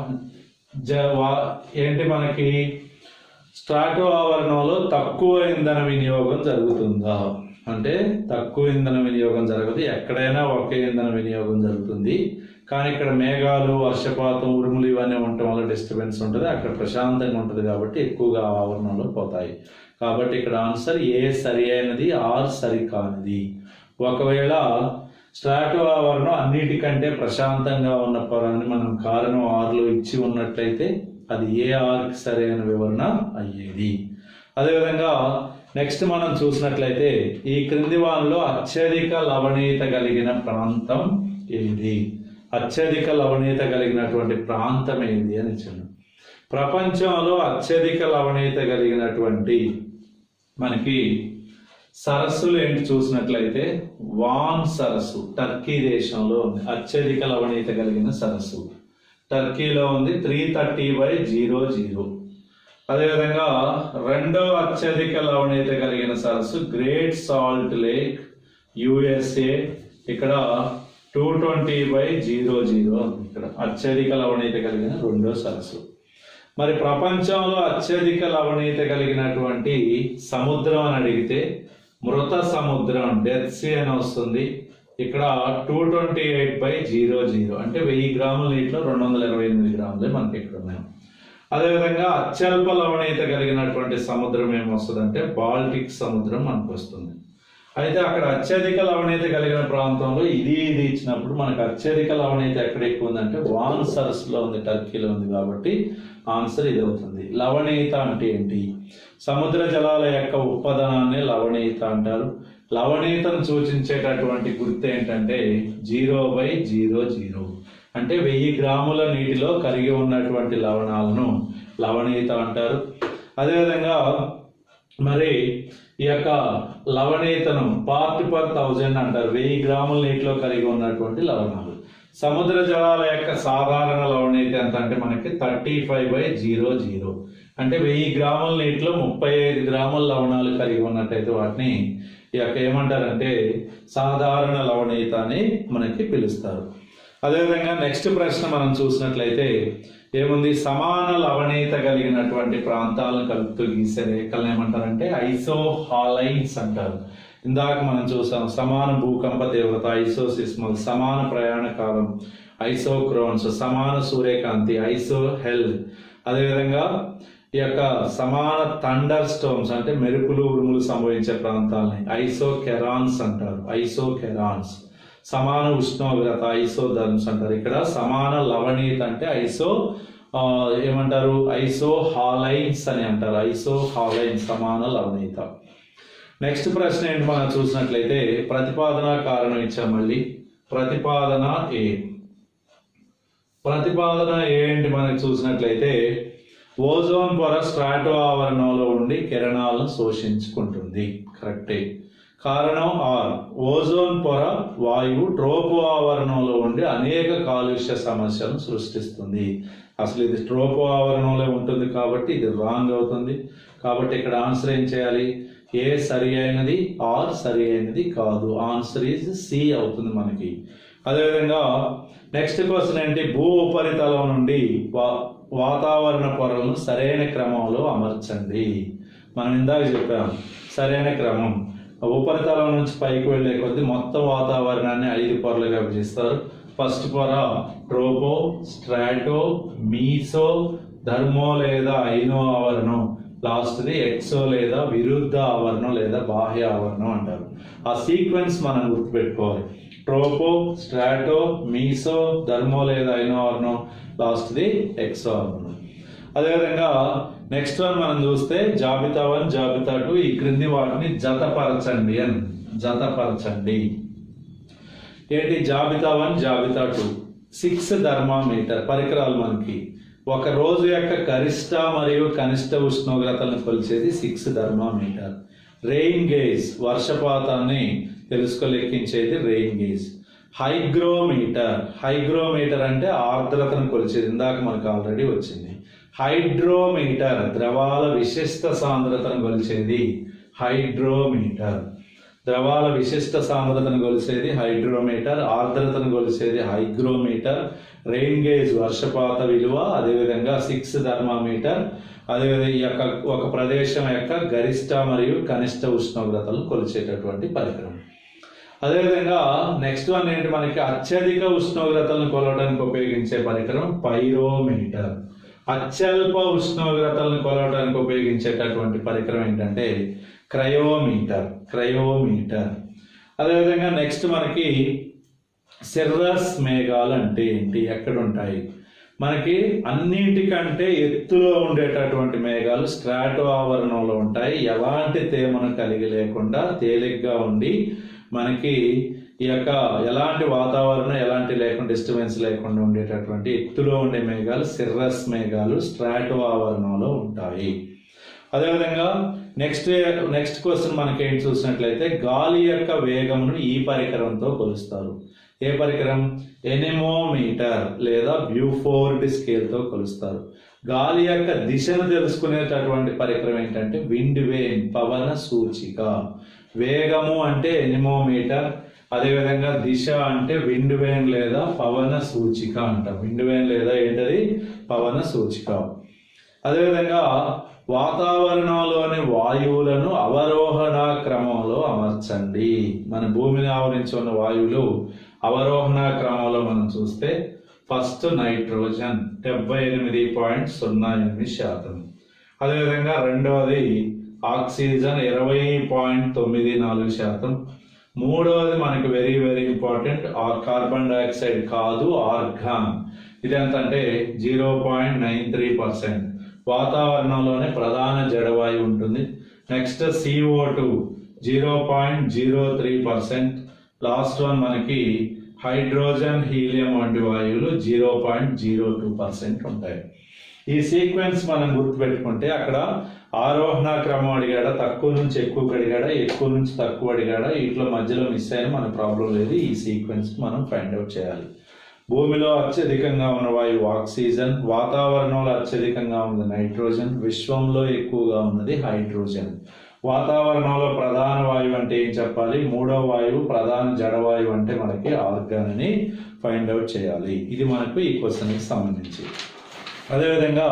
జ వా- ఏంటి మనకి స్ట్రాటో ఆవరణంలో తక్కువ ఇంధన వినియోగం జరుగుతుందా అంటే తక్కువ ఇంధన వినియోగం జరగదు ఎక్కడైనా ఒకే ఇంధన వినియోగం జరుగుతుంది కానీ ఇక్కడ మేఘాలు వర్షపాతం ఉరుములు ఇవన్నీ ఉండటం వల్ల డిస్టర్బెన్స్ ఉంటుంది అక్కడ ప్రశాంతంగా ఉంటుంది కాబట్టి ఎక్కువగా ఆ ఆవరణంలో పోతాయి కాబట్టి ఇక్కడ ఆన్సర్ ఏ సరి అయినది ఆర్ సరి కానిది ఒకవేళ స్ట్రాటో ఆవరణం అన్నిటికంటే ప్రశాంతంగా ఉన్న పొరాన్ని మనం కారణం ఆర్లో ఇచ్చి ఉన్నట్లయితే అది ఏ ఆర్కి సరైన వివరణ అయ్యేది అదేవిధంగా నెక్స్ట్ మనం చూసినట్లయితే ఈ క్రింది వానలో అత్యధిక లవణీయత కలిగిన ప్రాంతం ఏది అత్యధిక లవణీయత కలిగినటువంటి ప్రాంతం ఏది అని ఇచ్చాను ప్రపంచంలో అత్యధిక లవణీయత కలిగినటువంటి మనకి సరస్సులు ఏంటి చూసినట్లయితే వాన్ సరస్సు టర్కీ దేశంలో ఉంది అత్యధిక లవణీయత కలిగిన సరస్సు టర్కీలో ఉంది three thirty by zero zero అదేవిధంగా రెండో అత్యధిక లవణీయత కలిగిన సరస్సు గ్రేట్ సాల్ట్ లేక్ యుఎస్ఏ ఇక్కడ two twenty by zero zero ఇక్కడ అత్యధిక లవణీయత కలిగిన రెండో సరస్సు మరి ప్రపంచంలో అత్యధిక లవణీయత కలిగినటువంటి సముద్రం అని అడిగితే మృత సముద్రం డెత్ సీ అని వస్తుంది ఇక్కడ two twenty eight by zero zero అంటే వెయ్యి గ్రాముల నీటిలో రెండు వందల ఇరవై ఎనిమిది గ్రాములే మనకి ఇక్కడ ఉన్నాయి అదేవిధంగా అత్యల్ప లవణీయత కలిగినటువంటి సముద్రం ఏమొస్తుందంటే బాల్టిక్ సముద్రం మనకు వస్తుంది అయితే అక్కడ అత్యధిక లవణీయత కలిగిన ప్రాంతంలో ఇది ఇది ఇచ్చినప్పుడు మనకు అత్యధిక లవణీయత ఎక్కడ ఎక్కువ ఉందంటే వాన్ సరస్సులో ఉంది టర్కీలో ఉంది కాబట్టి ఆన్సర్ ఇది అవుతుంది లవణీయత అంటే ఏంటి సముద్ర జలాల యొక్క ఉత్పాదనాన్ని లవణీయత అంటారు లవణీయతను సూచించేటటువంటి గుర్తు ఏంటంటే జీరో బై జీరో జీరో అంటే వెయ్యి గ్రాముల నీటిలో కరిగి ఉన్నటువంటి లవణాలను లవణీయత అంటారు అదేవిధంగా మరి ఈ యొక్క లవణీయతను పార్ట్ పర్ థౌజండ్ అంటారు వెయ్యి గ్రాముల నీటిలో కలిగి ఉన్నటువంటి లవణాలు సముద్ర జలాల యొక్క సాధారణ లవణీయత ఎంత అంటే మనకి thirty five by zero zero అంటే వెయ్యి గ్రాముల నీటిలో ముప్పై ఐదు గ్రాముల లవణాలు కలిగి ఉన్నట్టయితే వాటిని ఈ యొక్క ఏమంటారంటే సాధారణ లవణీయత అని మనకి పిలుస్తారు అదేవిధంగా నెక్స్ట్ ప్రశ్న మనం చూసినట్లయితే ఏముంది సమాన లవణీయత కలిగినటువంటి ప్రాంతాలను కలుపుతూ గీసే రేఖలను ఏమంటారంటే ఐసోహాలైన్స్ అంటారు ఇందాక మనం చూసాం సమాన భూకంప తీవ్రత ఐసోసిస్మల్ సమాన ప్రయాణ కాలం ఐసోక్రోన్స్ సమాన సూర్యకాంతి ఐసో హెల్ అదేవిధంగా ఈ యొక్క సమాన థండర్ స్టోమ్స్ అంటే మెరుపులు ఉరుములు సంభవించే ప్రాంతాలని ఐసో కెరాన్స్ అంటారు ఐసో కెరాన్స్ సమాన ఉష్ణోగ్రత ఐసో ధర్మ్స్ అంటారు ఇక్కడ సమాన లవణీయత అంటే ఐసో ఆ, ఏమంటారు ఐసో హాలైన్స్ అని అంటారు ఐసో హాలైన్స్ సమాన లవణీయత నెక్స్ట్ ప్రశ్న ఏంటి మనం చూసినట్లయితే ప్రతిపాదన కారణం ఇచ్చాం మళ్ళీ ప్రతిపాదన ఏ ప్రతిపాదన ఏంటి మనకి చూసినట్లయితే ఓజోన్ పొర స్ట్రాటో ఆవరణంలో ఉండి కిరణాలను శోషించుకుంటుంది కరెక్టే కారణం ఆర్ ఓజోన్ పొర వాయువు ట్రోపో ఆవరణంలో ఉండి అనేక కాలుష్య సమస్యలను సృష్టిస్తుంది అసలు ఇది ట్రోపో ఆవరణంలో ఉంటుంది కాబట్టి ఇది రాంగ్ అవుతుంది కాబట్టి ఇక్కడ ఆన్సర్ ఏం చేయాలి ఏ సరి అయినది ఆర్ సరి అయినది కాదు ఆన్సర్ ఈజ్ సి అవుతుంది మనకి అదేవిధంగా నెక్స్ట్ క్వశ్చన్ ఏంటి భూ ఉపరితలం నుండి వా- వాతావరణ పొరలను సరైన క్రమంలో అమర్చండి మనం ఇందాక చెప్పాం సరైన క్రమం ఉపరితలం నుంచి పైకి వెళ్ళే కొద్దీ మొత్తం వాతావరణాన్ని ఐదు పొరలుగా విభజిస్తారు ఫస్ట్ పొర ట్రోపో స్ట్రాటో మీసో ధర్మో లేదా ఐనో ఆవరణం లాస్ట్ది ఎక్సో లేదా విరుద్ధ ఆవరణం లేదా బాహ్య ఆవరణం అంటారు ఆ సీక్వెన్స్ మనం గుర్తుపెట్టుకోవాలి ట్రోపో స్ట్రాటో మీసో ధర్మో లేదా ఐనో ఆవరణం లాస్ట్ది ఎక్సో ఆవరణం అదేవిధంగా నెక్స్ట్ వన్ మనం చూస్తే జాబితా వన్ జాబితా టూ ఈ క్రింది వాటిని జతపరచండి అని జతపరచండి ఏంటి జాబితా వన్ జాబితా టూ సిక్స్ థర్మామీటర్ పరికరాలు మనకి ఒక రోజు యొక్క గరిష్ట మరియు కనిష్ట ఉష్ణోగ్రతలను కొలిచేది సిక్స్ థర్మామీటర్ రెయిన్ గేజ్ వర్షపాతాన్ని తెలుసుకో లెక్కించేది రెయిన్ గేజ్ హైగ్రోమీటర్ హైగ్రోమీటర్ అంటే ఆర్ద్రతను కొలిచేది ఇందాక మనకు ఆల్రెడీ వచ్చింది హైడ్రోమీటర్ ద్రవాల విశిష్ట సాంద్రతను కొలిచేది హైడ్రోమీటర్ ద్రవాల విశిష్ట సాంద్రతను కొలిసేది హైడ్రోమీటర్ ఆర్ద్రతను కొలిసేది హైగ్రోమీటర్ రెయిన్ గేజ్ వర్షపాత విలువ అదేవిధంగా సిక్స్ థర్మామీటర్ అదేవిధంగా ఈ యొక్క ఒక ప్రదేశం యొక్క గరిష్ట మరియు కనిష్ట ఉష్ణోగ్రతలను కొలిచేటటువంటి పరికరం అదేవిధంగా నెక్స్ట్ వన్ ఏంటి మనకి అత్యధిక ఉష్ణోగ్రతలను కొలవడానికి ఉపయోగించే పరికరం పైరోమీటర్ అత్యల్ప ఉష్ణోగ్రతలను కొలవడానికి ఉపయోగించేటటువంటి పరికరం ఏంటంటే క్రయోమీటర్ క్రయోమీటర్ అదేవిధంగా నెక్స్ట్ మనకి సిర్రస్ మేఘాలు అంటే ఏంటి ఎక్కడ ఉంటాయి మనకి అన్నిటికంటే ఎత్తులో ఉండేటటువంటి మేఘాలు స్ట్రాటో ఆవరణంలో ఉంటాయి ఎలాంటి తేమను కలిగి లేకుండా తేలిగ్గా ఉండి మనకి ఈ యొక్క ఎలాంటి వాతావరణం ఎలాంటి లేకుండా డిస్టర్బెన్స్ లేకుండా ఉండేటటువంటి ఎత్తులో ఉండే మేఘాలు సిర్రస్ మేఘాలు స్ట్రాటో ఆవరణంలో ఉంటాయి అదేవిధంగా నెక్స్ట్ నెక్స్ట్ క్వశ్చన్ మనకి ఏంటి చూసినట్లయితే గాలి యొక్క వేగమును ఈ పరికరంతో కొలుస్తారు ఏ పరికరం ఎనిమోమీటర్ లేదా బ్యూఫోర్డ్ స్కేల్తో కొలుస్తారు గాలి యొక్క దిశను తెలుసుకునేటటువంటి పరికరం ఏంటంటే విండ్ వేన్ పవన సూచిక వేగము అంటే ఎనిమోమీటర్ అదేవిధంగా దిశ అంటే విండ్ వేన్ లేదా పవన సూచిక అంట విండ్ వేన్ లేదా ఏంటది పవన సూచిక అదేవిధంగా వాతావరణంలోని వాయువులను అవరోహణ క్రమంలో అమర్చండి మన భూమిని ఆవరించి ఉన్న వాయువులు అవరోహణ క్రమంలో మనం చూస్తే ఫస్ట్ నైట్రోజన్ డెబ్బై ఎనిమిది పాయింట్ సున్నా ఎనిమిది శాతం అదేవిధంగా రెండవది ఆక్సిజన్ ఇరవై పాయింట్ తొమ్మిది నాలుగు శాతం మూడవది మనకి very very important or carbon dioxide కాదు ఆర్గాన్ ఇది ఎంత అంటే zero point nine three percent వాతావరణంలోనే ప్రధాన జడవాయువు ఉంటుంది next CO two zero point zero three percent last one మనకి హైడ్రోజన్ హీలియం వంటి వాయువులు zero point zero two percent ఉంటాయి ఈ సీక్వెన్స్ మనం గుర్తుపెట్టుకుంటే అక్కడ ఆరోహణ క్రమం అడిగాడా తక్కువ నుంచి ఎక్కువ అడిగాడా ఎక్కువ నుంచి తక్కువ అడిగాడా ఇట్లా మధ్యలో మిస్ అయిన మన ప్రాబ్లం లేదు ఈ సీక్వెన్స్ మనం ఫైండ్ అవుట్ చేయాలి భూమిలో అత్యధికంగా ఉన్న వాయువు ఆక్సిజన్ వాతావరణంలో అత్యధికంగా ఉంది నైట్రోజన్ విశ్వంలో ఎక్కువగా ఉన్నది హైడ్రోజన్ వాతావరణంలో ప్రధాన వాయువు అంటే ఏం చెప్పాలి మూడో వాయువు ప్రధాన జడవాయువు అంటే మనకి ఆర్గాన్ అని ఫైండ్ అవుట్ చేయాలి ఇది మనకు ఈ క్వశ్చన్కి సంబంధించి అదేవిధంగా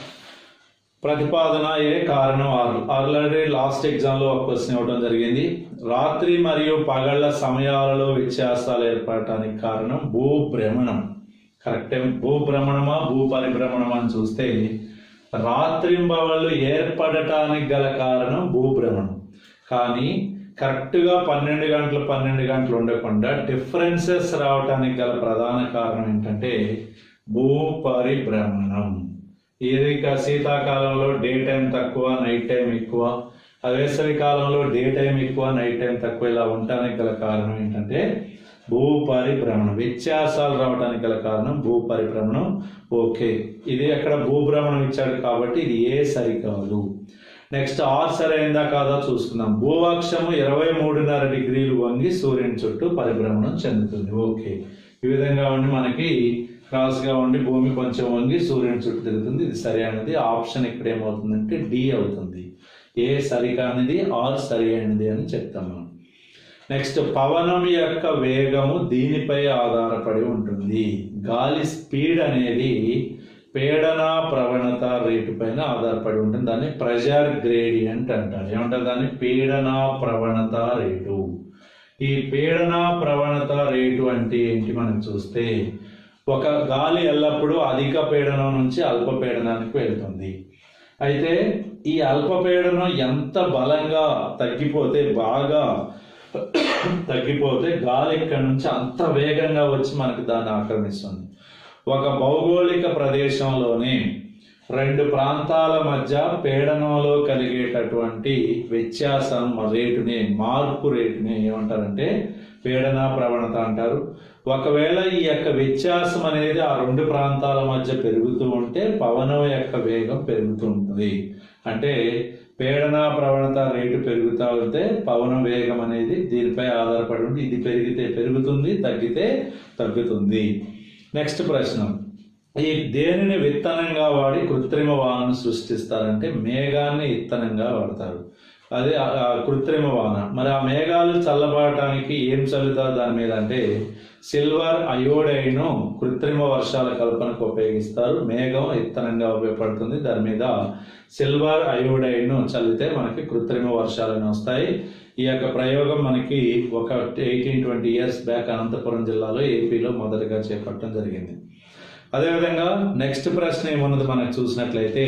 ప్రతిపాదన ఏ కారణం ఆరు ఆల్రెడీ లాస్ట్ ఎగ్జామ్ లో ఒక క్వశ్చన్ ఇవ్వడం జరిగింది రాత్రి మరియు పగళ్ళ సమయాలలో వ్యత్యాసాలు ఏర్పడటానికి కారణం భూభ్రమణం కరెక్టే భూభ్రమణమా భూ పరిభ్రమణమా అని చూస్తే రాత్రింబవళ్ళు ఏర్పడటానికి గల కారణం భూభ్రమణం కానీ కరెక్ట్గా పన్నెండు గంటలు పన్నెండు గంటలు ఉండకుండా డిఫరెన్సెస్ రావటానికి గల ప్రధాన కారణం ఏంటంటే భూ పరిభ్రమణం ఇది ఇక శీతాకాలంలో డే టైం తక్కువ నైట్ టైం ఎక్కువ వేసవి కాలంలో డే టైం ఎక్కువ నైట్ టైం తక్కువ ఇలా ఉండటానికి గల కారణం ఏంటంటే భూ పరిభ్రమణం వ్యత్యాసాలు రావడానికి గల కారణం భూ పరిభ్రమణం ఓకే ఇది అక్కడ భూభ్రమణం ఇచ్చాడు కాబట్టి ఇది ఏ సరికాదు నెక్స్ట్ ఆర్ సరైందా కాదా చూసుకుందాం భూవాక్షము ఇరవై మూడున్నర డిగ్రీలు వంగి సూర్యుని చుట్టూ పరిభ్రమణం చెందుతుంది ఓకే ఈ విధంగా ఉండి మనకి క్రాస్ గా ఉండి భూమి కొంచెం వంగి సూర్యుని చుట్టూ తిరుగుతుంది ఇది సరైనది ఆప్షన్ ఇక్కడ ఏమవుతుందంటే డి అవుతుంది ఏ సరికానిది ఆర్ సరి అయినది అని చెప్తాం మనం నెక్స్ట్ పవనం యొక్క వేగము దీనిపై ఆధారపడి ఉంటుంది గాలి స్పీడ్ అనేది పీడన ప్రవణత రేటు పైన ఆధారపడి ఉంటుంది దాన్ని ప్రెషర్ గ్రేడియంట్ అంటారు ఏమంటారు దాన్ని పీడన ప్రవణత రేటు ఈ పీడన ప్రవణత రేటు అంటే ఏంటి మనం చూస్తే ఒక గాలి ఎల్లప్పుడూ అధిక పీడనం నుంచి అల్ప పీడనానికి వెళ్తుంది అయితే ఈ అల్పపీడనం ఎంత బలంగా తగ్గిపోతే బాగా తగ్గిపోతే గాలి ఇక్కడ నుంచి అంత వేగంగా వచ్చి మనకు దాన్ని ఆక్రమిస్తుంది ఒక భౌగోళిక ప్రదేశంలోనే రెండు ప్రాంతాల మధ్య పీడనంలో కలిగేటటువంటి వ్యత్యాసం రేటుని మార్పు రేటుని ఏమంటారంటే పీడన ప్రవణత అంటారు ఒకవేళ ఈ యొక్క వ్యత్యాసం అనేది ఆ రెండు ప్రాంతాల మధ్య పెరుగుతూ ఉంటే పవనం యొక్క వేగం పెరుగుతూ ఉంటుంది అంటే పీడన ప్రవణత రేటు పెరుగుతూ ఉంటే పవన వేగం అనేది దీనిపై ఆధారపడి ఉండి ఇది పెరిగితే పెరుగుతుంది తగ్గితే తగ్గుతుంది నెక్స్ట్ ప్రశ్న ఈ దేనిని విత్తనంగా వాడి కృత్రిమ వాహనం సృష్టిస్తారంటే మేఘాన్ని విత్తనంగా వాడతారు అదే ఆ- ఆ కృత్రిమ వాహన మరి ఆ మేఘాలు చల్లబడటానికి ఏం చల్లుతారు దాని మీద అంటే సిల్వర్ అయోడైన్ కృత్రిమ వర్షాల కల్పనకు ఉపయోగిస్తారు మేఘం విత్తనంగా ఉపయోగపడుతుంది దాని మీద సిల్వర్ అయోడైన్ చల్లితే మనకి కృత్రిమ వర్షాలను వస్తాయి ఈ యొక్క ప్రయోగం మనకి ఒక eighteen twenty years back Anantapuram జిల్లాలో ఏపీలో మొదటగా చేపట్టడం జరిగింది అదేవిధంగా నెక్స్ట్ ప్రశ్న ఏమున్నది మనకు చూసినట్లయితే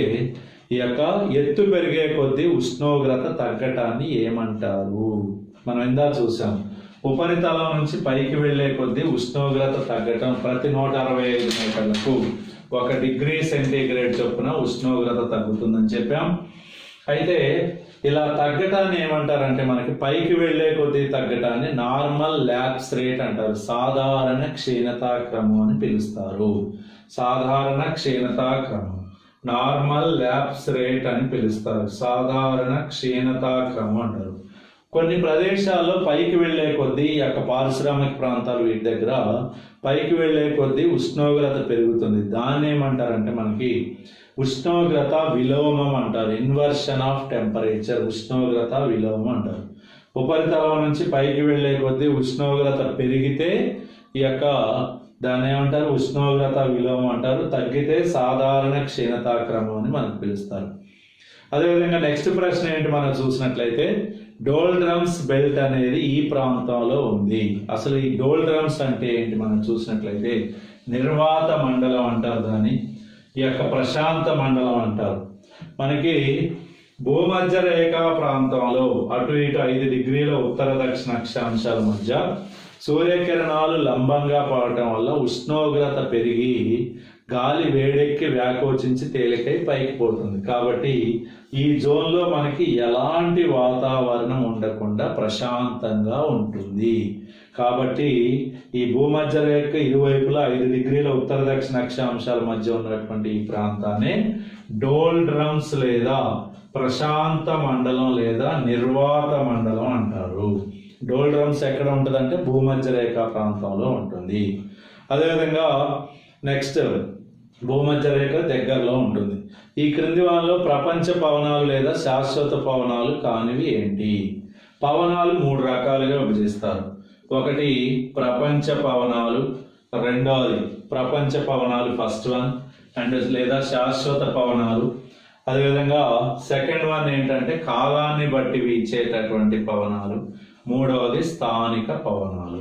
ఈ యొక్క ఎత్తు పెరిగే కొద్దీ ఉష్ణోగ్రత తగ్గటాన్ని ఏమంటారు మనం ఇందా చూసాం ఉపరితలం నుంచి పైకి వెళ్ళే కొద్దీ ఉష్ణోగ్రత తగ్గటం ప్రతి నూట అరవై ఐదు మీటర్లకు ఒక డిగ్రీ సెంటీగ్రేడ్ చొప్పున ఉష్ణోగ్రత తగ్గుతుందని చెప్పాం అయితే ఇలా తగ్గటాన్ని ఏమంటారంటే మనకి పైకి వెళ్ళే కొద్దీ తగ్గటాన్ని నార్మల్ ల్యాబ్స్ రేట్ అంటారు సాధారణ క్షీణతా క్రమం అని పిలుస్తారు సాధారణ క్షీణతా క్రమం నార్మల్ ల్యాబ్స్ రేట్ అని పిలుస్తారు సాధారణ క్షీణతా క్రమం అంటారు కొన్ని ప్రదేశాల్లో పైకి వెళ్ళే కొద్దీ ఈ యొక్క పారిశ్రామిక ప్రాంతాలు వీటి దగ్గర పైకి వెళ్ళే కొద్దీ ఉష్ణోగ్రత పెరుగుతుంది దాన్ని ఏమంటారంటే మనకి ఉష్ణోగ్రత విలోమం అంటారు ఇన్వర్షన్ ఆఫ్ టెంపరేచర్ ఉష్ణోగ్రత విలోమం అంటారు ఉపరితలం నుంచి పైకి వెళ్ళే కొద్దీ ఉష్ణోగ్రత పెరిగితే ఈ యొక్క దాన్ని ఏమంటారు ఉష్ణోగ్రత విలోమం అంటారు తగ్గితే సాధారణ క్షీణతా క్రమం అని మనకు పిలుస్తారు అదేవిధంగా నెక్స్ట్ ప్రశ్న ఏంటి మనం చూసినట్లయితే డోల్ డ్రమ్స్ బెల్ట్ అనేది ఈ ప్రాంతంలో ఉంది అసలు ఈ డోల్ డ్రమ్స్ అంటే ఏంటి మనం చూసినట్లయితే నిర్వాత మండలం అంటారు దాన్ని ఈ యొక్క ప్రశాంత మండలం అంటారు మనకి భూమధ్య రేఖా ప్రాంతంలో అటు ఇటు ఐదు డిగ్రీల ఉత్తర దక్షిణ అక్షాంశాల మధ్య సూర్యకిరణాలు లంబంగా పడటం వల్ల ఉష్ణోగ్రత పెరిగి గాలి వేడెక్కి వ్యాకోచించి తేలికై పైకి పోతుంది కాబట్టి ఈ జోన్లో మనకి ఎలాంటి వాతావరణం ఉండకుండా ప్రశాంతంగా ఉంటుంది కాబట్టి ఈ భూమధ్య రేఖ ఇరువైపులా ఐదు డిగ్రీల ఉత్తర దక్షిణ అక్షాంశాల మధ్య ఉన్నటువంటి ఈ ప్రాంతాన్ని డోల్ డ్రమ్స్ లేదా ప్రశాంత మండలం లేదా నిర్వాత మండలం అంటారు డోల్ డ్రమ్స్ ఎక్కడ ఉంటుందంటే భూమధ్య రేఖ ప్రాంతంలో ఉంటుంది అదేవిధంగా నెక్స్ట్ భూమధ్య రేఖ దగ్గరలో ఉంటుంది ఈ క్రింది వాళ్ళలో ప్రపంచ పవనాలు లేదా శాశ్వత పవనాలు కానివి ఏంటి పవనాలు మూడు రకాలుగా విభజిస్తారు ఒకటి ప్రపంచ పవనాలు రెండవది ప్రపంచ పవనాలు ఫస్ట్ వన్ అండ్ లేదా శాశ్వత పవనాలు అదేవిధంగా సెకండ్ వన్ ఏంటంటే కాలాన్ని బట్టి వీచేటటువంటి పవనాలు మూడవది స్థానిక పవనాలు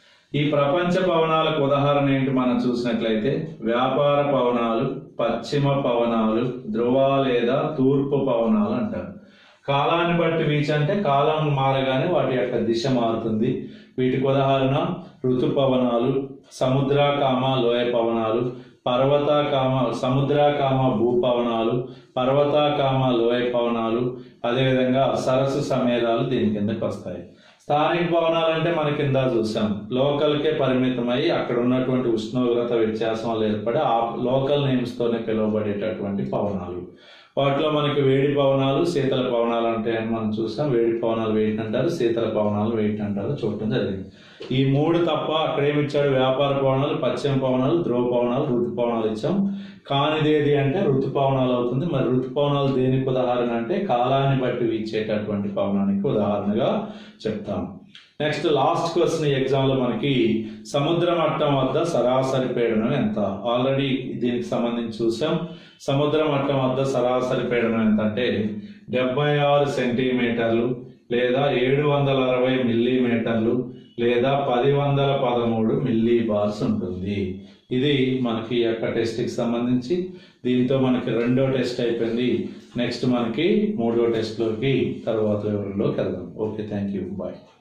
ఈ ప్రపంచ పవనాలకు ఉదాహరణ ఏంటి మనం చూసినట్లయితే వ్యాపార పవనాలు పశ్చిమ పవనాలు ధ్రువ లేదా తూర్పు పవనాలు అంటారు కాలాన్ని బట్టి వీచ్ అంటే కాలం మారగానే వాటి యొక్క దిశ మారుతుంది వీటికి ఉదాహరణ ఋతుపవనాలు సముద్రాకామ లోయ పవనాలు పర్వతాకామ సముద్రాకామ భూపవనాలు పర్వతాకామ లోయ పవనాలు అదేవిధంగా సరస్సు సమేదాలు దీని కిందకి వస్తాయి స్థానిక భవనాలు అంటే మన కింద చూసాం లోకల్కే పరిమితమై అక్కడ ఉన్నటువంటి ఉష్ణోగ్రత వ్యత్యాసం వల్ల ఏర్పడి ఆ లోకల్ నేమ్స్ తోనే పిలువబడేటటువంటి పవనాలు వాటిలో మనకి వేడి పవనాలు శీతల పవనాలు ఉంటాయని మనం చూసాం వేడి పవనాలు వెయిట్ అంటారు శీతల పవనాలు వెయిట్ అంటారు చూడటం జరిగింది ఈ మూడు తప్ప అక్కడ ఏమి ఇచ్చాడు వ్యాపార పవనాలు పశ్చిమ పవనాలు ధ్రువ పవనాలు ఋతు పవనాలు ఇచ్చాం కానిదేది అంటే ఋతుపవనాలు అవుతుంది మరి ఋతుపవనాలు దేనికి ఉదాహరణ అంటే కాలాన్ని బట్టి వీచేటటువంటి పవనానికి ఉదాహరణగా చెప్తాం నెక్స్ట్ లాస్ట్ క్వశ్చన్ ఈ ఎగ్జామ్ లో మనకి సముద్ర మట్టం వద్ద సరాసరి పీడనం ఎంత ఆల్రెడీ దీనికి సంబంధించి చూసాం సముద్ర మట్టం వద్ద సరాసరి పీడనం ఎంత అంటే డెబ్బై ఆరు సెంటీమీటర్లు లేదా ఏడు వందల అరవై మిల్లీమీటర్లు లేదా పది వందల పదమూడు మిల్లీ బార్స్ ఉంటుంది ఇది మనకి ఈ యొక్క టెస్ట్కి సంబంధించి దీంతో మనకి రెండో టెస్ట్ అయిపోయింది నెక్స్ట్ మనకి మూడో టెస్ట్లోకి తర్వాత వివరంలోకి వెళ్దాం ఓకే థ్యాంక్ యూ బాయ్